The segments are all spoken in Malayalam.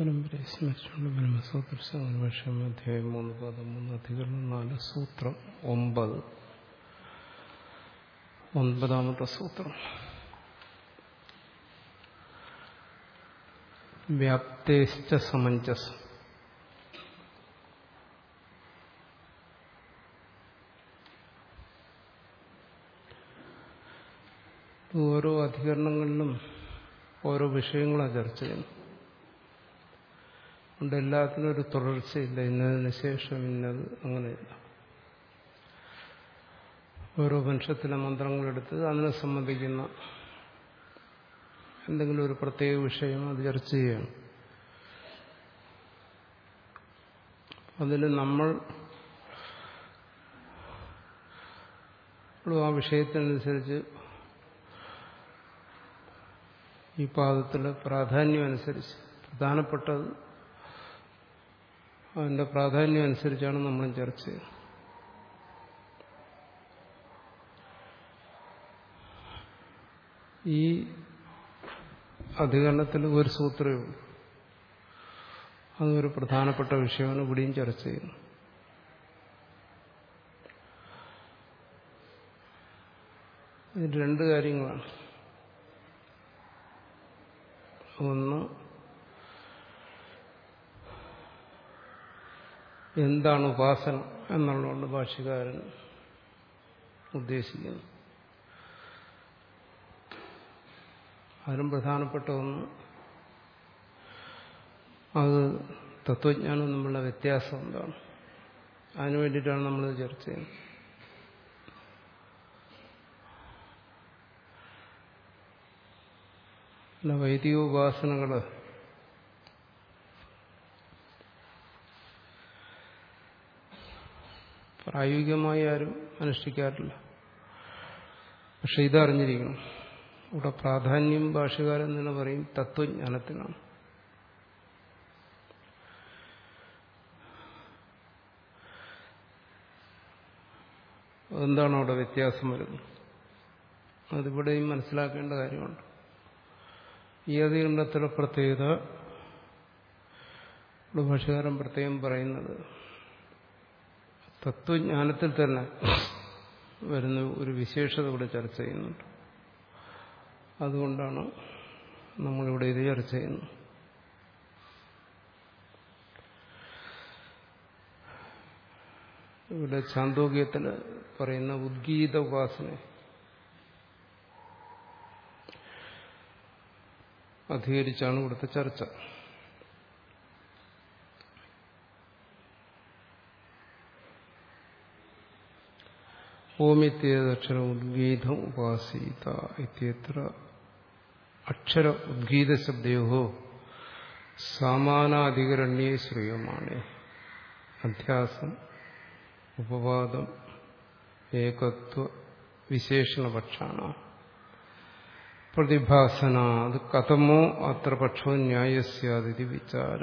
പരമ്പരയെ സ്മരിച്ചുകൊണ്ട് ബ്രഹ്മസൂത്ര വർഷം അധ്യായം മൂന്ന് പദം മൂന്ന് അധികരണം നാല് സൂത്രം ഒമ്പത് ഒൻപതാമത്തെ സൂത്രം വ്യാപ്തേശ്ച സമഞ്ജസം ഓരോ അധികരണങ്ങളിലും ഓരോ വിഷയങ്ങളാണ് ചർച്ച ചെയ്യുന്നത് അതുകൊണ്ട് എല്ലാത്തിനും ഒരു തുടർച്ചയില്ല ഇന്നതിന് ശേഷം ഇന്നത് അങ്ങനെയില്ല ഓരോ വംശത്തിലെ മന്ത്രങ്ങളെടുത്ത് അതിനെ സംബന്ധിക്കുന്ന എന്തെങ്കിലും ഒരു പ്രത്യേക വിഷയം അത് ചർച്ച ചെയ്യണം അതിൽ നമ്മൾ ആ വിഷയത്തിനനുസരിച്ച് ഈ പാദത്തിലെ പ്രാധാന്യം അനുസരിച്ച് പ്രധാനപ്പെട്ടത് അതിന്റെ പ്രാധാന്യം അനുസരിച്ചാണ് നമ്മൾ ചർച്ച ചെയ്യുന്നത് ഈ അധികരണത്തിൽ ഒരു സൂത്രമേ ഉള്ളൂ അതൊരു പ്രധാനപ്പെട്ട വിഷയമാണ് ഇവിടെയും ചർച്ച ചെയ്യുന്നത് ഇത് രണ്ട് കാര്യങ്ങളാണ് ഒന്ന് എന്താണ് ഉപാസന എന്നുള്ളതുകൊണ്ട് ഭാഷ്യകാരൻ ഉദ്ദേശിക്കുന്നു അതിലും പ്രധാനപ്പെട്ട ഒന്ന് അത് തത്വജ്ഞാനം തമ്മിലുള്ള വ്യത്യാസം എന്താണ് അതിനു വേണ്ടിയിട്ടാണ് നമ്മൾ ചർച്ച ചെയ്യുന്നത് അല്ല വൈദിക ഉപാസനകള് പ്രായോഗികമായി ആരും അനുഷ്ഠിക്കാറില്ല പക്ഷെ ഇതറിഞ്ഞിരിക്കണം ഇവിടെ പ്രാധാന്യം ഭാഷകാരൻ തന്നെ പറയും തത്വജ്ഞാനത്തിനാണ് എന്താണ് അവിടെ വ്യത്യാസം വരുന്നത് അതിവിടെയും മനസ്സിലാക്കേണ്ട കാര്യമുണ്ട് ഈ അധികരണത്തിലെ പ്രത്യേകത ഇവിടെ ഭാഷകാരൻ പ്രത്യേകം പറയുന്നത് തത്വജ്ഞാനത്തിൽ തന്നെ വരുന്ന ഒരു വിശേഷത ഇവിടെ ചർച്ച ചെയ്യുന്നുണ്ട് അതുകൊണ്ടാണ് നമ്മളിവിടെ ഇത് ചർച്ച ചെയ്യുന്നത് ഇവിടെ ചാന്തോക്യത്തിൽ പറയുന്ന ഉദ്ഗീത ഉപാസന അധികരിച്ചാണ് ഇവിടുത്തെ ചർച്ച ഓമിത്യേതക്ഷര ഉദ്ഗീതം ഉപാസീത ഇത്യത്ര അക്ഷര ഉദ്ഗീത ശബ്ദയോ സമാനാധികരണ്യേ ശ്രൂയമാണ് അധ്യാസം ഉപവാദം ഏകത്വ വിശേഷണപക്ഷാണ് പ്രതിഭാസന അത് കഥമോ അത്ര പക്ഷോ ന്യായസ്യാതിഥി വിചാര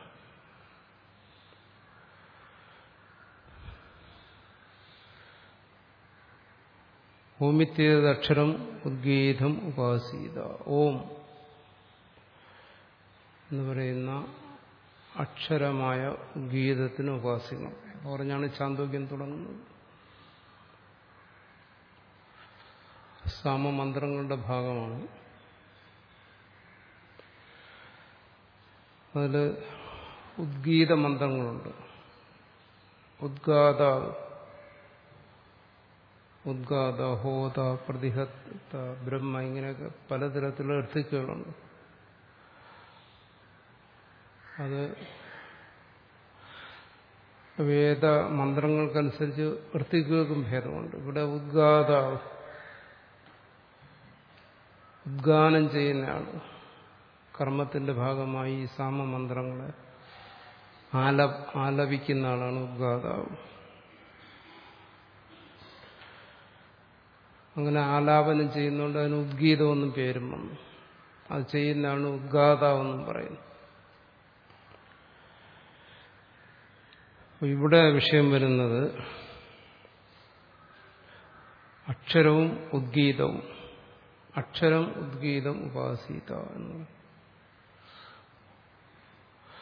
ഓമിത്യേതക്ഷരം ഉദ്ഗീതം ഉപാസീത ഓം എന്ന് പറയുന്ന അക്ഷരമായ ഗീതത്തിന് ഉപാസിക്കണം പറഞ്ഞാണ് ചാന്തോക്യം തുടങ്ങുന്നത് സാമമന്ത്രങ്ങളുടെ ഭാഗമാണ് അതിൽ ഉദ്ഗീത മന്ത്രങ്ങളുണ്ട് ഉദ്ഗാത ഉദ്ഗാത ഹോത പ്രതിഹത്ത ബ്രഹ്മ ഇങ്ങനെയൊക്കെ പലതരത്തിലുള്ള എർത്തിക്കുകളുണ്ട് അത് വേദ മന്ത്രങ്ങൾക്കനുസരിച്ച് വൃത്തികൾക്കും ഭേദമുണ്ട് ഇവിടെ ഉദ്ഗാത ഉദ്ഗാനം ചെയ്യുന്നയാൾ കർമ്മത്തിന്റെ ഭാഗമായി ഈ സാമമന്ത്രങ്ങളെ ആല ആലപിക്കുന്ന ആളാണ് ഉദ്ഗാതാവ് അങ്ങനെ ആലാപനം ചെയ്യുന്നതുകൊണ്ട് അതിന് ഉദ്ഗീതമെന്നും പേരും വന്നു അത് ചെയ്യുന്നതാണ് ഉദ്ഗാതാവെന്നും പറയുന്നു ഇവിടെ വിഷയം വരുന്നത് അക്ഷരവും ഉദ്ഗീതവും അക്ഷരം ഉദ്ഗീതം ഉപാസീത എന്ന്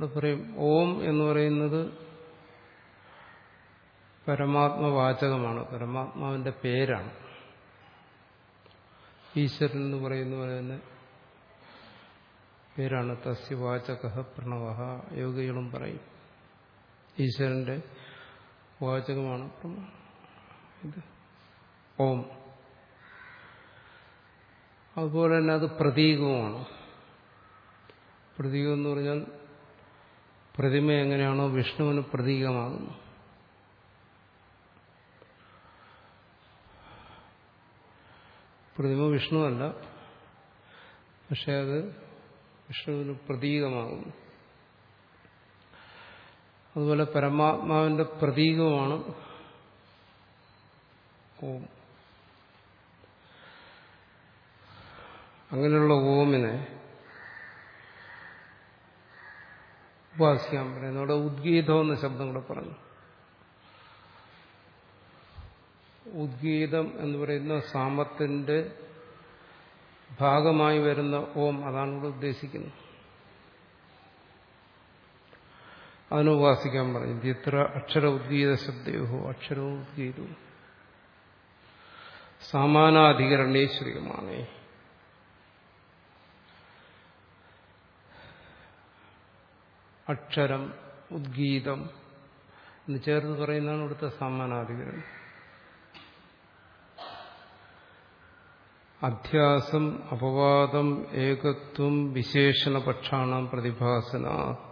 ഇവിടെ പറയും ഓം എന്ന് പറയുന്നത് പരമാത്മവാചകമാണ് പരമാത്മാവിന്റെ പേരാണ് ഈശ്വരൻ എന്ന് പറയുന്ന പോലെ തന്നെ പേരാണ് തസ്യ വാചക പ്രണവ യോഗികളും പറയും ഈശ്വരന്റെ വാചകമാണ് ഇത് ഓം അതുപോലെ തന്നെ അത് പ്രതീകവുമാണ് പ്രതീകം എന്ന് പറഞ്ഞാൽ പ്രതിമ എങ്ങനെയാണോ വിഷ്ണുവിന് പ്രതീകമാകുന്നു പ്രതിമ വിഷ്ണുവല്ല പക്ഷെ അത് വിഷ്ണുവിന് പ്രതീകമാകുന്നു അതുപോലെ പരമാത്മാവിന്റെ പ്രതീകമാണ് ഓം അങ്ങനെയുള്ള ഓമിനെ ഉപാസിക്കാൻ പറയുന്നു അവിടെ ഉദ്ഗീതം എന്ന ശബ്ദം കൂടെ പറഞ്ഞു ഉദ്ഗീതം എന്ന് പറയുന്ന സാമത്തിന്റെ ഭാഗമായി വരുന്ന ഓം അതാണ് ഇവിടെ ഉദ്ദേശിക്കുന്നത് അതിന് ഉപാസിക്കാൻ പറഞ്ഞു ഇത്ര അക്ഷര ഉദ്ഗീത ശബ്ദയോ അക്ഷരവും ഉദ്ഗീതവും സമാനാധികരണേശ്വരികമാണ് അക്ഷരം ഉദ്ഗീതം എന്ന് ചേർത്ത് പറയുന്നതാണ് ഇവിടുത്തെ സമാനാധികരണം അധ്യാസം അപവാദം ഏകത്വം വിശേഷണപക്ഷാണം പ്രതിഭാസന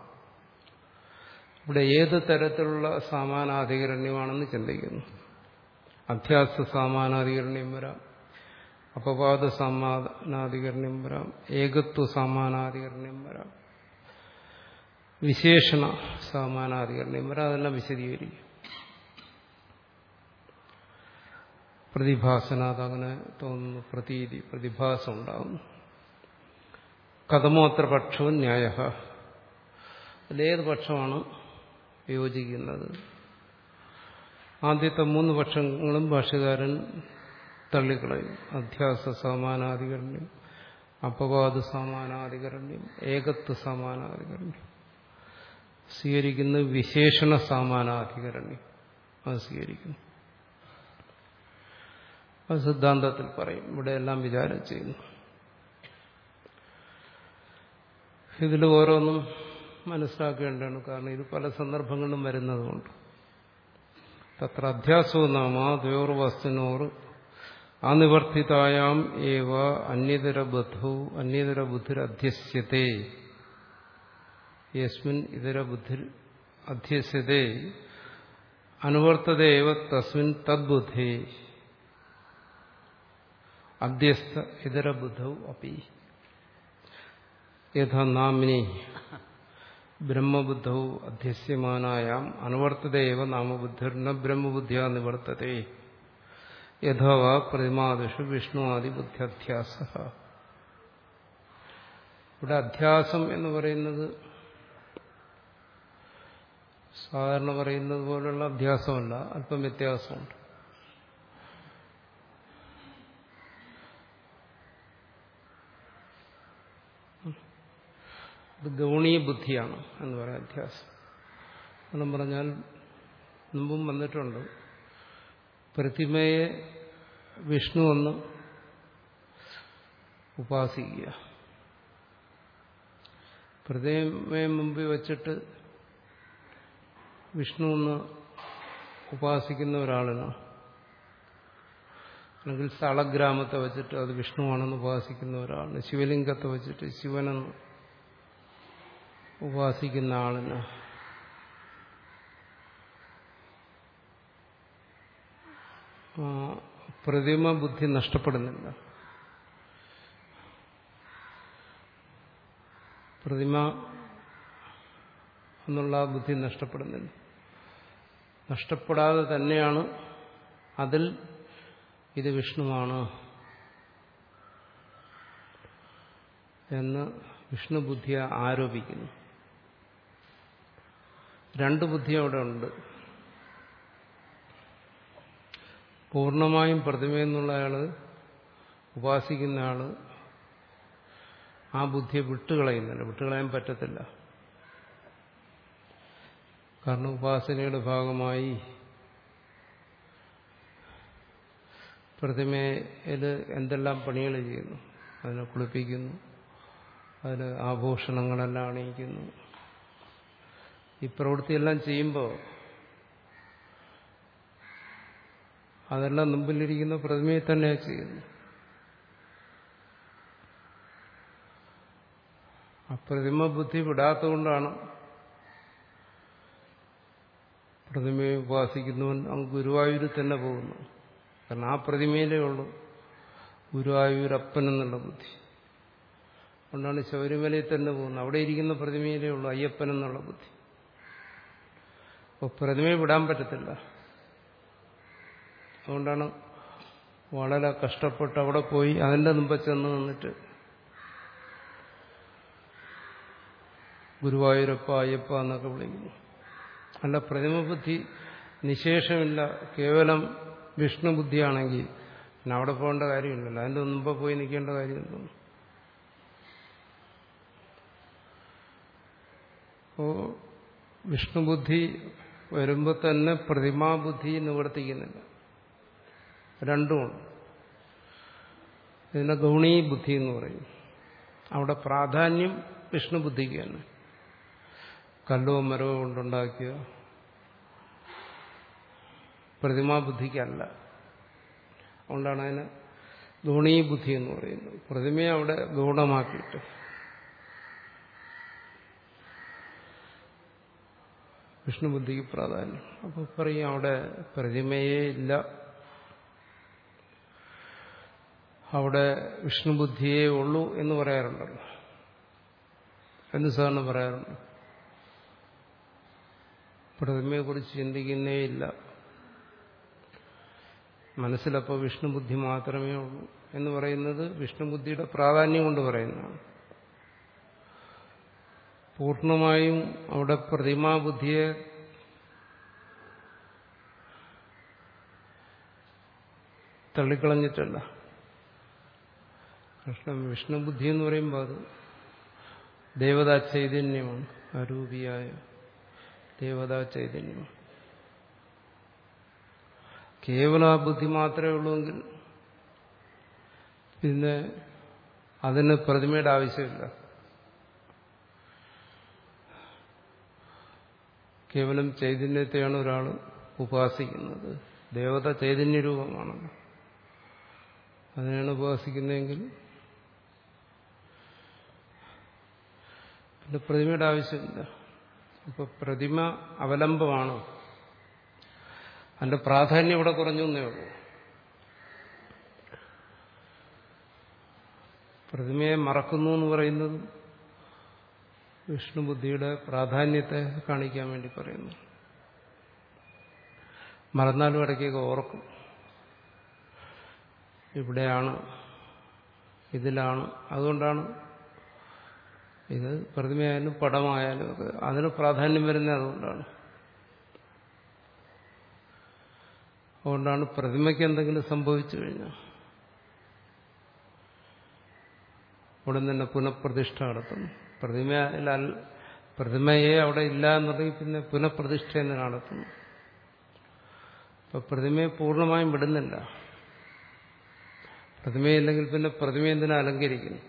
ഇവിടെ ഏത് തരത്തിലുള്ള സമാനാധികരണ്യമാണെന്ന് ചിന്തിക്കുന്നു അധ്യാസ സമാനാധികരണ്യം വരാം അപവാദ സമാനാധികരണ്യം വരാം ഏകത്വ സമാനാധികരണ്യം വരാം വിശേഷണ സമാനാധികരണം വരെ അതെല്ലാം വിശദീകരിക്കും പ്രതിഭാസന അതങ്ങനെ തോന്നുന്നു പ്രതീതി പ്രതിഭാസം ഉണ്ടാകുന്നു കഥമോത്ര പക്ഷവും ന്യായ അതിലേത് പക്ഷമാണ് യോജിക്കുന്നത് ആദ്യത്തെ മൂന്ന് പക്ഷങ്ങളും ഭാഷകാരൻ തള്ളിക്കളയും അധ്യാസ സമാനാധികരണ്യം അപവാദ സമാനാധികരണ്യം ഏകത്വ സമാനാധികരണ്യം സ്വീകരിക്കുന്ന വിശേഷണ സമാനാധികരണ്യം അത് സ്വീകരിക്കുന്നു അത് സിദ്ധാന്തത്തിൽ പറയും ഇവിടെ എല്ലാം വിചാരം ചെയ്യുന്നു ഇതിൽ ഓരോന്നും മനസ്സിലാക്കേണ്ടതാണ് കാരണം ഇത് പല സന്ദർഭങ്ങളിലും വരുന്നതുകൊണ്ട് തത്ര അധ്യാസവും നാമ ദ്വയോർ വസ്തുനോർ അനിവർത്തിതായാം ഏവ അന്യതര ബുദ്ധു അന്യതര ബുദ്ധിരധ്യസ്യത്തെ യസ്മിൻ ഇതര ബുദ്ധി അധ്യസ്യത്തെ അനുവർത്തതേവ തസ്മിൻ തദ്ബുദ്ധി അധ്യസ്ഥ ഇതര ബുദ്ധൗ അപ്പി യഥാ നാമിനി ബ്രഹ്മബുദ്ധൗ അധ്യസ്യമാനായാം അനുവർത്തതേവ നാമബുദ്ധിർന ബ്രഹ്മബുദ്ധ്യാ നിവർത്തതേ യഥാവാ പ്രതിമാദിഷു വിഷ്ണു ആദി ബുദ്ധ്യധ്യാസ ഇവിടെ അധ്യാസം എന്ന് പറയുന്നത് സാധാരണ പറയുന്നത് പോലുള്ള അധ്യാസമല്ല അല്പം വ്യത്യാസമുണ്ട് ഇത് ഗൗണീയ ബുദ്ധിയാണ് എന്ന് പറയാം അധ്യാസം എന്നും പറഞ്ഞാൽ മുമ്പും വന്നിട്ടുണ്ട് പ്രതിമയെ വിഷ്ണു എന്ന് ഉപാസിക്കുക പ്രതിമയെ മുമ്പിൽ വച്ചിട്ട് വിഷ്ണു എന്ന് ഉപാസിക്കുന്ന ഒരാളിന് അല്ലെങ്കിൽ സ്ഥളഗ്രാമത്തെ വെച്ചിട്ട് അത് വിഷ്ണുവാണെന്ന് ഉപാസിക്കുന്ന ഒരാളിന് ശിവലിംഗത്തെ വെച്ചിട്ട് ശിവനെന്ന് ഉപാസിക്കുന്ന ആളിന് പ്രതിമ ബുദ്ധി നഷ്ടപ്പെടുന്നില്ല പ്രതിമ എന്നുള്ള ബുദ്ധി നഷ്ടപ്പെടുന്നില്ല നഷ്ടപ്പെടാതെ തന്നെയാണ് അതിൽ ഇത് വിഷ്ണുവാണ് എന്ന് വിഷ്ണു ബുദ്ധിയെ ആരോപിക്കുന്നു രണ്ട് ബുദ്ധി അവിടെ ഉണ്ട് പൂർണ്ണമായും പ്രതിമയെന്നുള്ള ആള് ഉപാസിക്കുന്ന ആള് ആ ബുദ്ധിയെ വിട്ടുകളയുന്നില്ല വിട്ടുകളയാൻ പറ്റത്തില്ല കാരണം ഉപാസനയുടെ ഭാഗമായി പ്രതിമയിൽ എന്തെല്ലാം പണികൾ ചെയ്യുന്നു അതിനെ കുളിപ്പിക്കുന്നു അതിൽ ആഭൂഷണങ്ങളെല്ലാം അണിയിക്കുന്നു ഈ പ്രവൃത്തിയെല്ലാം ചെയ്യുമ്പോൾ അതെല്ലാം മുമ്പിലിരിക്കുന്ന പ്രതിമയെ തന്നെ ചെയ്യുന്നു ആ പ്രതിമ ബുദ്ധി വിടാത്തതുകൊണ്ടാണ് പ്രതിമയെ ഉപാസിക്കുന്നവൻ അങ്ങ് ഗുരുവായൂരിൽ തന്നെ പോകുന്നു കാരണം ആ പ്രതിമയിലേ ഉള്ളൂ ഗുരുവായൂരപ്പൻ എന്നുള്ള ബുദ്ധി അതുകൊണ്ടാണ് ശബരിമലയിൽ തന്നെ പോകുന്നത് അവിടെ ഇരിക്കുന്ന പ്രതിമയിലേ ഉള്ളൂ അയ്യപ്പൻ എന്നുള്ള ബുദ്ധി അപ്പോൾ പ്രതിമയെ വിടാൻ പറ്റത്തില്ല അതുകൊണ്ടാണ് വളരെ കഷ്ടപ്പെട്ട് അവിടെ പോയി അതിൻ്റെ മുമ്പ് ചെന്ന് നിന്നിട്ട് ഗുരുവായൂരപ്പ അയ്യപ്പ എന്നൊക്കെ വിളിക്കുന്നു അല്ല പ്രതിമബുദ്ധി നിശേഷമില്ല കേവലം വിഷ്ണു ബുദ്ധിയാണെങ്കിൽ പിന്നെ അവിടെ പോകേണ്ട കാര്യമില്ലല്ലോ അതിൻ്റെ മുമ്പ് പോയി നിൽക്കേണ്ട കാര്യമുണ്ടോ അപ്പോ വിഷ്ണുബുദ്ധി വരുമ്പോൾ തന്നെ പ്രതിമാബുദ്ധി നിവർത്തിക്കുന്നില്ല രണ്ടുമുണ്ട് ഇതിനെ ഗൗണീ ബുദ്ധി എന്ന് പറയും അവിടെ പ്രാധാന്യം വിഷ്ണു ബുദ്ധിക്ക് തന്നെ കല്ലോ മരവോ കൊണ്ടുണ്ടാക്കിയ പ്രതിമാബുദ്ധിക്കല്ല അതുകൊണ്ടാണ് അതിന് ഗൗണീ ബുദ്ധി എന്ന് പറയുന്നത് പ്രതിമയെ അവിടെ ഗൗണമാക്കിയിട്ട് വിഷ്ണുബുദ്ധിക്ക് പ്രാധാന്യം അപ്പോൾ പറയും അവിടെ പ്രതിമയേ ഇല്ല അവിടെ വിഷ്ണുബുദ്ധിയേ ഉള്ളൂ എന്ന് പറയാറുണ്ടല്ലോ എന്ന് സാറിന് പറയാറുണ്ട് പ്രതിമയെക്കുറിച്ച് ചിന്തിക്കുന്നേ ഇല്ല മനസ്സിലപ്പോൾ വിഷ്ണുബുദ്ധി മാത്രമേ ഉള്ളൂ എന്ന് പറയുന്നത് വിഷ്ണുബുദ്ധിയുടെ പ്രാധാന്യം കൊണ്ട് പറയുന്നതാണ് പൂർണ്ണമായും അവിടെ പ്രതിമാബുദ്ധിയെ തള്ളിക്കളഞ്ഞിട്ടല്ല കൃഷ്ണ വിഷ്ണുബുദ്ധി എന്ന് പറയുമ്പോൾ അത് ദേവതാ ചൈതന്യമാണ് അരൂപിയായ ദേവതാ ചൈതന്യമാണ് കേവലം ആ ബുദ്ധി മാത്രമേ ഉള്ളൂവെങ്കിൽ പിന്നെ അതിന് പ്രതിമയുടെ ആവശ്യമില്ല കേവലം ചൈതന്യത്തെയാണ് ഒരാൾ ഉപാസിക്കുന്നത് ദേവത ചൈതന്യ രൂപമാണല്ലോ അതിനെയാണ് ഉപാസിക്കുന്നതെങ്കിൽ പിന്നെ പ്രതിമയുടെ ആവശ്യമില്ല അപ്പൊ പ്രതിമ അവലംബമാണ് അതിന്റെ പ്രാധാന്യം ഇവിടെ കുറഞ്ഞു എന്നേ ഉള്ളൂ പ്രതിമയെ മറക്കുന്നു എന്ന് പറയുന്നത് വിഷ്ണുബുദ്ധിയുടെ പ്രാധാന്യത്തെ കാണിക്കാൻ വേണ്ടി പറയുന്നു മറന്നാലും ഇടയ്ക്കൊക്കെ ഓർക്കും ഇവിടെയാണ് ഇതിലാണ് അതുകൊണ്ടാണ് ഇത് പ്രതിമയായാലും പടമായാലും ഒക്കെ അതിന് പ്രാധാന്യം വരുന്നത് അതുകൊണ്ടാണ് അതുകൊണ്ടാണ് പ്രതിമയ്ക്ക് എന്തെങ്കിലും സംഭവിച്ചു കഴിഞ്ഞാൽ ഉടൻ തന്നെ പുനഃപ്രതിഷ്ഠ നടത്തുന്നു പ്രതിമയിൽ പ്രതിമയെ അവിടെ ഇല്ല എന്നുണ്ടെങ്കിൽ പിന്നെ പുനഃപ്രതിഷ്ഠ എന്ന് നടത്തുന്നു അപ്പൊ പ്രതിമയെ പൂർണ്ണമായും വിടുന്നില്ല പ്രതിമയില്ലെങ്കിൽ പിന്നെ പ്രതിമ എന്തിനാ അലങ്കരിക്കുന്നു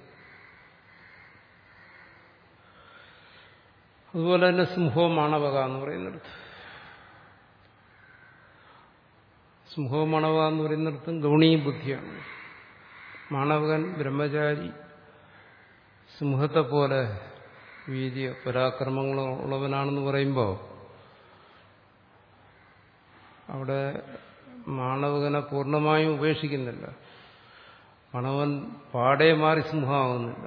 അതുപോലെ തന്നെ സിംഹോ മാണവക എന്ന് പറയുന്നിടത്ത് സിംഹോ മണവ എന്ന് പറയുന്നിടത്തും ഗൗണീ ബുദ്ധിയാണ് മാണവകൻ ബ്രഹ്മചാരി സിംഹത്തെ പോലെ വീര്യ പരാക്രമങ്ങളുള്ളവനാണെന്ന് പറയുമ്പോൾ അവിടെ മാണവകനെ പൂർണ്ണമായും ഉപേക്ഷിക്കുന്നില്ല മണവൻ പാടെ മാറി സിംഹമാകുന്നില്ല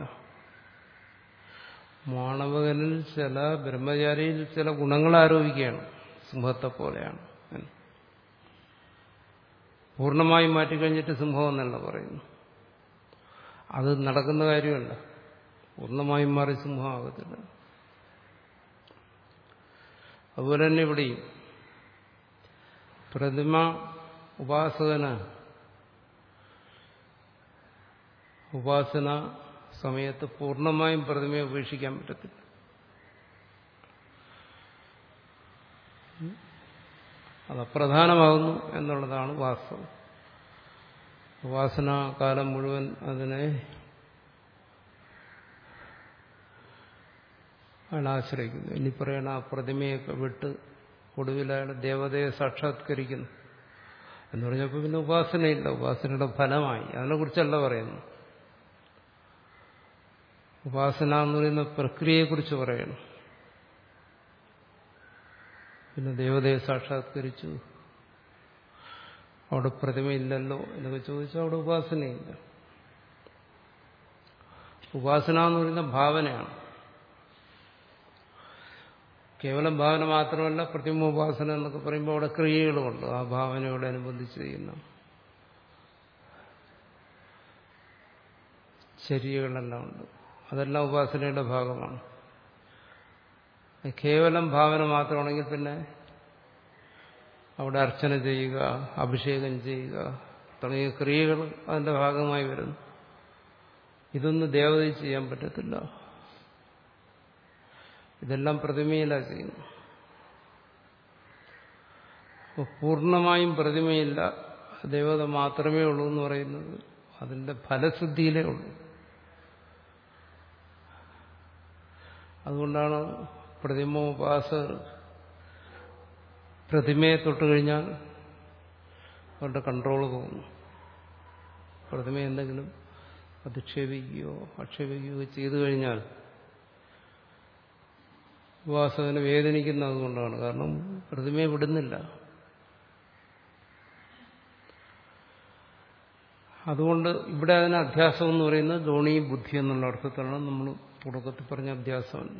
മാണവകനിൽ ചില ബ്രഹ്മചാരിയിൽ ചില ഗുണങ്ങൾ ആരോപിക്കുകയാണ് സിംഹത്തെ പോലെയാണ് എന്ന് പൂർണ്ണമായും മാറ്റിക്കഴിഞ്ഞിട്ട് സിംഹം എന്നല്ല പറയുന്നു അത് നടക്കുന്ന കാര്യമല്ല പൂർണ്ണമായും മാറി സിംഹമാകത്തില്ല അതുപോലെ തന്നെ ഇവിടെയും പ്രതിമ ഉപാസകന് ഉപാസന സമയത്ത് പൂർണ്ണമായും പ്രതിമയെ ഉപേക്ഷിക്കാൻ പറ്റത്തില്ല അത് അപ്രധാനമാകുന്നു എന്നുള്ളതാണ് വാസ്തവം ഉപാസനാകാലം മുഴുവൻ അതിനെ അയാൾ ആശ്രയിക്കുന്നു ഇനി പറയണ ആ പ്രതിമയൊക്കെ വിട്ട് ഒടുവിൽ അയാൾ ദേവതയെ സാക്ഷാത്കരിക്കുന്നു എന്ന് പറഞ്ഞപ്പോൾ പിന്നെ ഉപാസനയില്ല ഉപാസനയുടെ ഫലമായി അതിനെക്കുറിച്ചല്ല പറയുന്നു ഉപാസന എന്ന് പറയുന്ന പ്രക്രിയയെക്കുറിച്ച് പറയണം പിന്നെ ദേവതയെ സാക്ഷാത്കരിച്ചു അവിടെ പ്രതിമയില്ലല്ലോ എന്നൊക്കെ ചോദിച്ചാൽ അവിടെ ഉപാസനയില്ല ഉപാസന എന്ന് പറയുന്ന ഭാവനയാണ് കേവലം ഭാവന മാത്രമല്ല പ്രതിമ ഉപാസന എന്നൊക്കെ പറയുമ്പോൾ അവിടെ ക്രിയകളുമുണ്ട് ആ ഭാവനയോടനുബന്ധിച്ച് ചെയ്യുന്ന ചര്യകളെല്ലാം ഉണ്ട് അതെല്ലാം ഉപാസനയുടെ ഭാഗമാണ് കേവലം ഭാവന മാത്രമാണെങ്കിൽ പിന്നെ അവിടെ അർച്ചന ചെയ്യുക അഭിഷേകം ചെയ്യുക തുടങ്ങിയ ക്രിയകൾ അതിന്റെ ഭാഗമായി വരുന്നു ഇതൊന്നും ദേവതയിൽ ചെയ്യാൻ പറ്റത്തില്ല ഇതെല്ലാം പ്രതിമയിലാണ് ചെയ്യുന്നു അപ്പോൾ പൂർണ്ണമായും പ്രതിമയില്ല ദേവത മാത്രമേ ഉള്ളൂ എന്ന് പറയുന്നത് അതിന്റെ ഫലസിദ്ധിയിലേ ഉള്ളൂ അതുകൊണ്ടാണ് പ്രതിമ ഉപാസകർ പ്രതിമയെ തൊട്ട് കഴിഞ്ഞാൽ അവരുടെ കൺട്രോൾ പോകുന്നു പ്രതിമ എന്തെങ്കിലും അധിക്ഷേപിക്കുകയോ ആക്ഷേപിക്കുകയോ ചെയ്തു കഴിഞ്ഞാൽ ഉപാസകന് വേദനിക്കുന്നത് കൊണ്ടാണ് കാരണം പ്രതിമയെ വിടുന്നില്ല അതുകൊണ്ട് ഇവിടെ അതിന് അധ്യാസം എന്ന് പറയുന്നത് ധോണി ബുദ്ധി എന്നുള്ള അർത്ഥത്തിലാണ് നമ്മൾ തുടക്കത്തിൽ പറഞ്ഞ അധ്യാസമല്ല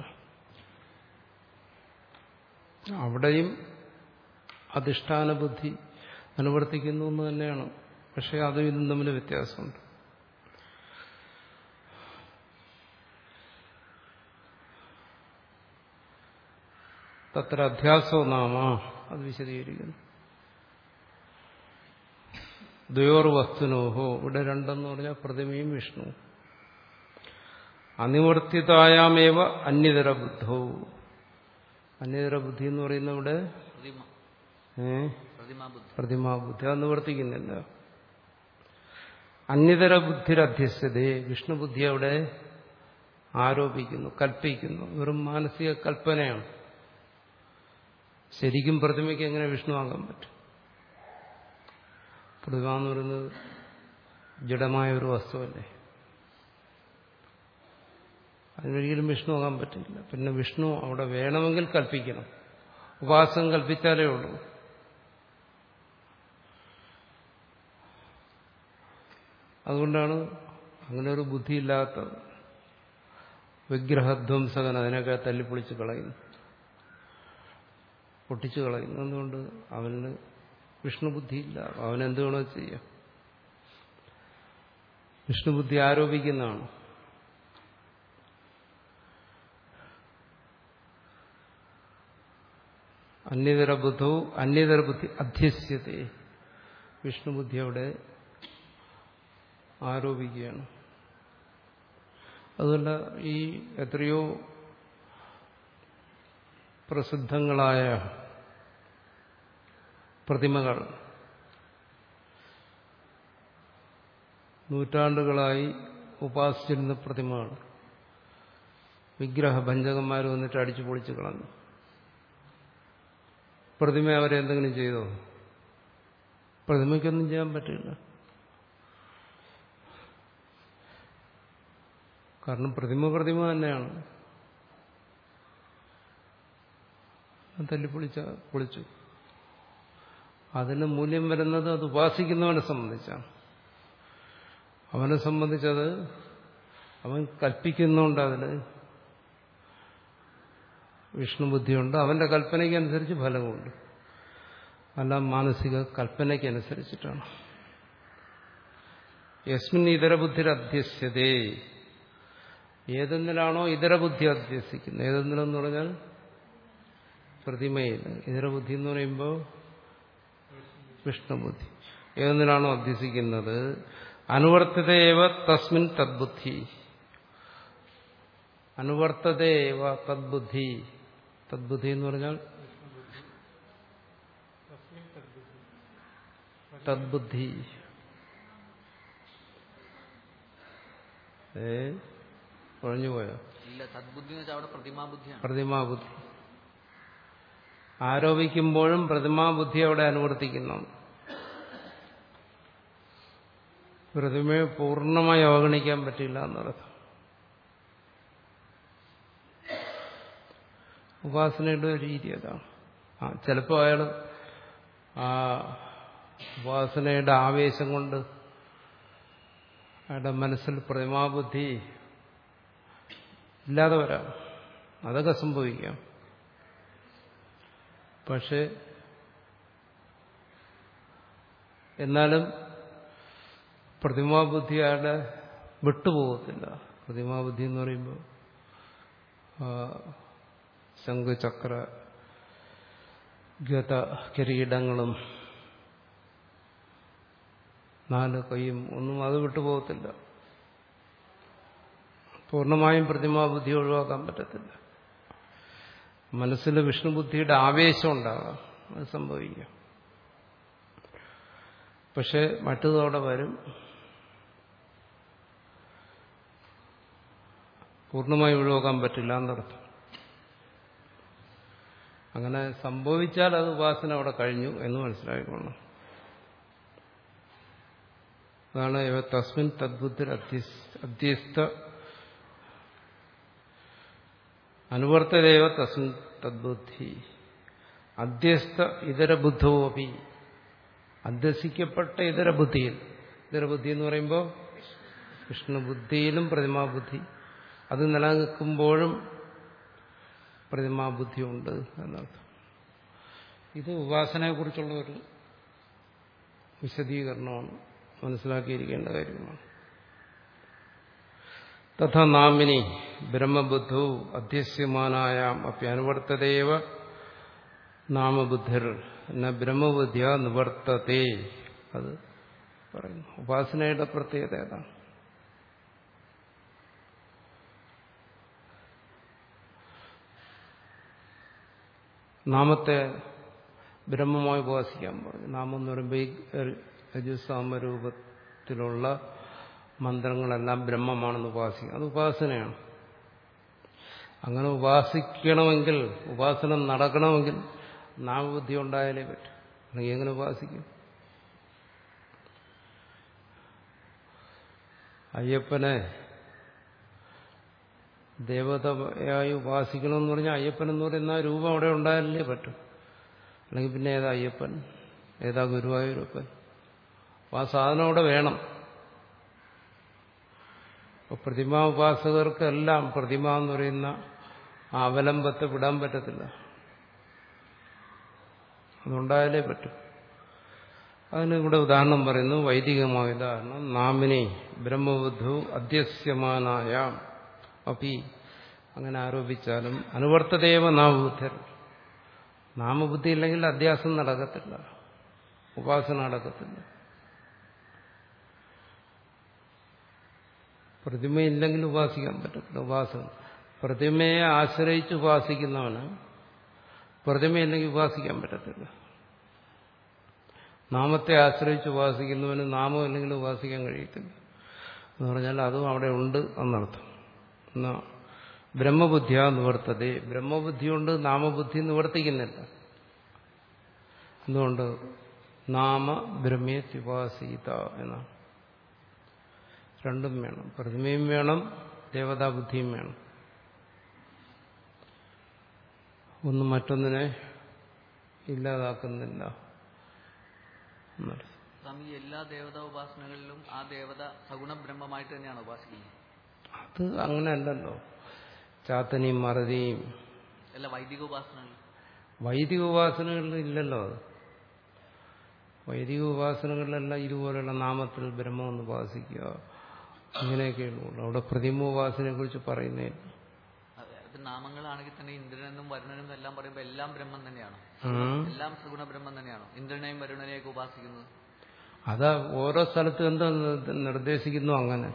അവിടെയും അധിഷ്ഠാന ബുദ്ധി അനുവർത്തിക്കുന്നു എന്ന് തന്നെയാണ് പക്ഷെ അതും ഇതും തമ്മിൽ വ്യത്യാസമുണ്ട് തത്ര അധ്യാസോ നാമ അത് വിശദീകരിക്കുന്നു ദ്വയോർ വസ്തുനോഹോ ഇവിടെ രണ്ടെന്ന് പറഞ്ഞാൽ പ്രതിമയും വിഷ്ണു അനിവർത്തിതായാമേവ അന്യതര ബുദ്ധോ അന്യതര ബുദ്ധി എന്ന് പറയുന്ന ഇവിടെ പ്രതിമ ഏ പ്രതിമാബുദ്ധി പ്രതിമാബുദ്ധി അത് നിവർത്തിക്കുന്നില്ല അന്യതര ബുദ്ധിരധ്യസ്ഥതയെ വിഷ്ണുബുദ്ധി അവിടെ ആരോപിക്കുന്നു കൽപ്പിക്കുന്നു വെറും മാനസിക കൽപ്പനയാണ് ശരിക്കും പ്രതിമയ്ക്ക് എങ്ങനെ വിഷ്ണു ആകാൻ പറ്റും പ്രതിമ എന്ന് പറയുന്നത് ജഡമായ ഒരു വസ്തുവല്ലേ അതിനൊരിക്കലും വിഷ്ണു ആകാൻ പറ്റില്ല പിന്നെ വിഷ്ണു അവിടെ വേണമെങ്കിൽ കൽപ്പിക്കണം ഉപാസനം കൽപ്പിച്ചാലേ ഉള്ളൂ അതുകൊണ്ടാണ് അങ്ങനെ ഒരു ബുദ്ധിയില്ലാത്ത വിഗ്രഹധ്വംസകൻ അതിനൊക്കെ തല്ലിപ്പൊളിച്ച് കളയുന്നു പൊട്ടിച്ചു കളയുന്നു അതുകൊണ്ട് അവന് വിഷ്ണു ബുദ്ധിയില്ല അവൻ എന്ത് വേണോ ചെയ്യാം വിഷ്ണു ബുദ്ധി ആരോപിക്കുന്നതാണ് അന്യതര ബുദ്ധവും അന്യതര ബുദ്ധി അധ്യസ്യത്തെ വിഷ്ണു ബുദ്ധി അവിടെ ആരോപിക്കുകയാണ് അതുകൊണ്ട് ഈ എത്രയോ പ്രസിദ്ധങ്ങളായ പ്രതിമകൾ നൂറ്റാണ്ടുകളായി ഉപാസിച്ചിരുന്ന പ്രതിമകൾ വിഗ്രഹഭഞ്ജകന്മാർ വന്നിട്ട് അടിച്ചു പൊളിച്ചു കളഞ്ഞു പ്രതിമ അവരെ എന്തെങ്കിലും ചെയ്തോ പ്രതിമയ്ക്കൊന്നും ചെയ്യാൻ പറ്റില്ല കാരണം പ്രതിമ പ്രതിമ തന്നെയാണ് തല്ലിപ്പൊളിച്ച പൊളിച്ചു അതിന് മൂല്യം വരുന്നത് അത് ഉപാസിക്കുന്നവനെ സംബന്ധിച്ചാണ് അവനെ സംബന്ധിച്ചത് അവൻ കൽപ്പിക്കുന്നുണ്ട് അതിന് വിഷ്ണു ബുദ്ധിയുണ്ട് അവന്റെ കൽപ്പനയ്ക്കനുസരിച്ച് ഫലമുണ്ട് അല്ല മാനസിക കൽപ്പനയ്ക്കനുസരിച്ചിട്ടാണ് യസ്മിൻ ഇതര ബുദ്ധിരധ്യസ്യതേ ഏതെന്നിലാണോ ഇതര ബുദ്ധി അധ്യസിക്കുന്നത് ഏതെന്നിലെന്ന് പറഞ്ഞാൽ പ്രതിമയിൽ ഇതര ബുദ്ധി എന്ന് പറയുമ്പോൾ വിഷ്ണുബുദ്ധി ഏതെന്നിലാണോ അധ്യസിക്കുന്നത് അനുവർത്തിതേവ തസ്മിൻ തദ്ബുദ്ധി അനുവർത്തതേവ തദ്ബുദ്ധി തദ്ബുദ്ധി എന്ന് പറഞ്ഞാൽ തദ്ബുദ്ധി ഏ കുഴഞ്ഞുപോയോ ഇല്ല തദ്ബുദ്ധി എന്ന് വെച്ചാൽ അവിടെ പ്രതിമാബുദ്ധിയാണ് പ്രതിമാബുദ്ധി ആരോപിക്കുമ്പോഴും പ്രതിമാബുദ്ധി അവിടെ അനുവർത്തിക്കുന്നു പ്രതിമയെ പൂർണ്ണമായി അവഗണിക്കാൻ പറ്റില്ല എന്നർത്ഥം ഉപാസനയുടെ ഒരു രീതി അതാണ് ആ ചിലപ്പോൾ അയാൾ ആ ഉപാസനയുടെ ആവേശം കൊണ്ട് അയാളുടെ മനസ്സിൽ പ്രതിമാബുദ്ധി ഇല്ലാതെ വരാം അതൊക്കെ സംഭവിക്കാം പക്ഷെ എന്നാലും പ്രതിമാബുദ്ധി അയാളുടെ വിട്ടുപോകത്തില്ല പ്രതിമാബുദ്ധി എന്ന് പറയുമ്പോൾ ശംഖുചക്ര ഗത കിരീടങ്ങളും നാല് കൈയും ഒന്നും അത് വിട്ടുപോകത്തില്ല പൂർണ്ണമായും പ്രതിമാബുദ്ധി ഒഴിവാക്കാൻ പറ്റത്തില്ല മനസ്സിൽ വിഷ്ണുബുദ്ധിയുടെ ആവേശം ഉണ്ടാകാം അത് സംഭവിക്കാം പക്ഷെ മറ്റതോടെ വരും പൂർണ്ണമായി ഒഴിവാക്കാൻ പറ്റില്ല എന്നർത്ഥം അങ്ങനെ സംഭവിച്ചാൽ അത് ഉപാസന അവിടെ കഴിഞ്ഞു എന്ന് മനസ്സിലാക്കിക്കൊള്ളണം അതാണ് ഇവ തസ്മിൻ തദ്ബുദ്ധി അധ്യസ്ഥ അനുവർത്തതേവ തസ്മിൻ തദ്ബുദ്ധി അധ്യസ്ഥ ഇതര ബുദ്ധവോപി അധ്യസിക്കപ്പെട്ട ഇതര ബുദ്ധിയിൽ ഇതര ബുദ്ധി എന്ന് പറയുമ്പോൾ വിഷ്ണുബുദ്ധിയിലും പ്രതിമാബുദ്ധി അത് നിലനിൽക്കുമ്പോഴും പ്രതിമാബുദ്ധിയുണ്ട് എന്നർത്ഥം ഇത് ഉപാസനയെക്കുറിച്ചുള്ള ഒരു വിശദീകരണമാണ് മനസ്സിലാക്കിയിരിക്കേണ്ട കാര്യമാണ് തഥാ നാമിനി ബ്രഹ്മബുദ്ധു അധ്യസ്യമാനായാം അപ്യനുവർത്തതേവ നാമബുദ്ധിർ എന്ന ബ്രഹ്മബുദ്ധിയ നിവർത്തത്തെ അത് പറയുന്നു ഉപാസനയുടെ പ്രത്യേകത ഏതാണ് നാമത്തെ ബ്രഹ്മമായി ഉപാസിക്കാൻ പറഞ്ഞു നാമം എന്ന് പറയുമ്പോൾ ഈ രജുസാമ രൂപത്തിലുള്ള മന്ത്രങ്ങളെല്ലാം ബ്രഹ്മമാണെന്ന് ഉപാസിക്കുക അത് ഉപാസനയാണ് അങ്ങനെ ഉപാസിക്കണമെങ്കിൽ ഉപാസന നടക്കണമെങ്കിൽ നാമബുദ്ധി ഉണ്ടായാലേ പറ്റും അല്ലെങ്കിൽ എങ്ങനെ ഉപാസിക്കും അയ്യപ്പനെ ദേവതയായി ഉപാസിക്കണമെന്ന് പറഞ്ഞാൽ അയ്യപ്പൻ എന്ന് പറയുന്ന ആ രൂപം അവിടെ ഉണ്ടായാലേ പറ്റും അല്ലെങ്കിൽ പിന്നെ ഏതാ അയ്യപ്പൻ ഏതാ ഗുരുവായൂരപ്പൻ അപ്പോൾ ആ സാധനം അവിടെ വേണം അപ്പോൾ പ്രതിമാ ഉപാസകർക്കെല്ലാം പ്രതിമ എന്ന് പറയുന്ന ആ അവലംബത്തെ വിടാൻ പറ്റത്തില്ല അതുണ്ടായാലേ പറ്റും അതിന് ഇവിടെ ഉദാഹരണം പറയുന്നു വൈദികമായ ഉദാഹരണം നാമിനെ ബ്രഹ്മബുദ്ധു അധ്യസ്യമാനായ അപ്പി അങ്ങനെ ആരോപിച്ചാലും അനുവർത്തതേവ നാമബുദ്ധർ നാമബുദ്ധി ഇല്ലെങ്കിൽ അധ്യാസം നടക്കത്തില്ല ഉപാസന നടക്കത്തില്ല പ്രതിമയില്ലെങ്കിൽ ഉപാസിക്കാൻ പറ്റത്തില്ല ഉപാസന പ്രതിമയെ ആശ്രയിച്ച് ഉപാസിക്കുന്നവന് പ്രതിമയില്ലെങ്കിൽ ഉപാസിക്കാൻ പറ്റത്തില്ല നാമത്തെ ആശ്രയിച്ച് ഉപാസിക്കുന്നവന് നാമം ഇല്ലെങ്കിൽ ഉപാസിക്കാൻ കഴിയത്തില്ല എന്ന് പറഞ്ഞാൽ അതും അവിടെ ഉണ്ട് എന്നർത്ഥം എന്നാ ബ്രഹ്മബുദ്ധിയാ നിവർത്തതേ ബ്രഹ്മബുദ്ധി കൊണ്ട് നാമബുദ്ധി നിവർത്തിക്കുന്നില്ല എന്തുകൊണ്ട് നാമ ബ്രഹ്മയെ ഉപാസീത എന്നാണ് രണ്ടും വേണം പ്രതിമയും വേണം ദേവതാബുദ്ധിയും വേണം ഒന്ന് മറ്റൊന്നിനെ ഇല്ലാതാക്കുന്നില്ല എന്നർത്ഥം സ്വാമി എല്ലാ ദേവതാ ഉപാസനകളിലും ആ ദേവത സഗുണ ബ്രഹ്മമായിട്ട് തന്നെയാണ് ഉപാസിക്കുന്നത് അത് അങ്ങനെയല്ലല്ലോ ചാത്തനെയും മറതിയും എല്ലാ വൈദിക ഉപാസനകളിൽ വൈദിക ഉപാസനകളിൽ ഇല്ലല്ലോ അത് വൈദിക ഉപാസനകളിലെല്ലാം ഇതുപോലെയുള്ള നാമത്തിൽ ബ്രഹ്മം ഉപാസിക്കുക അങ്ങനെയൊക്കെയുള്ളൂ അവിടെ പ്രതിമ ഉപാസനയെ കുറിച്ച് പറയുന്നേ അതെ, ഇത് നാമങ്ങളാണെങ്കിൽ തന്നെ ഇന്ദ്രനെന്നും വരുണനെന്നും എല്ലാം പറയുമ്പോൾ എല്ലാം ബ്രഹ്മം തന്നെയാണ് ഉം. എല്ലാം സഗുണ ബ്രഹ്മം തന്നെയാണോ ഇന്ദ്രനെയും വരുണനെയൊക്കെ ഉപാസിക്കുന്നത് അത് ഓരോ സ്ഥലത്തും എന്താ നിർദ്ദേശിക്കുന്നു അങ്ങനെ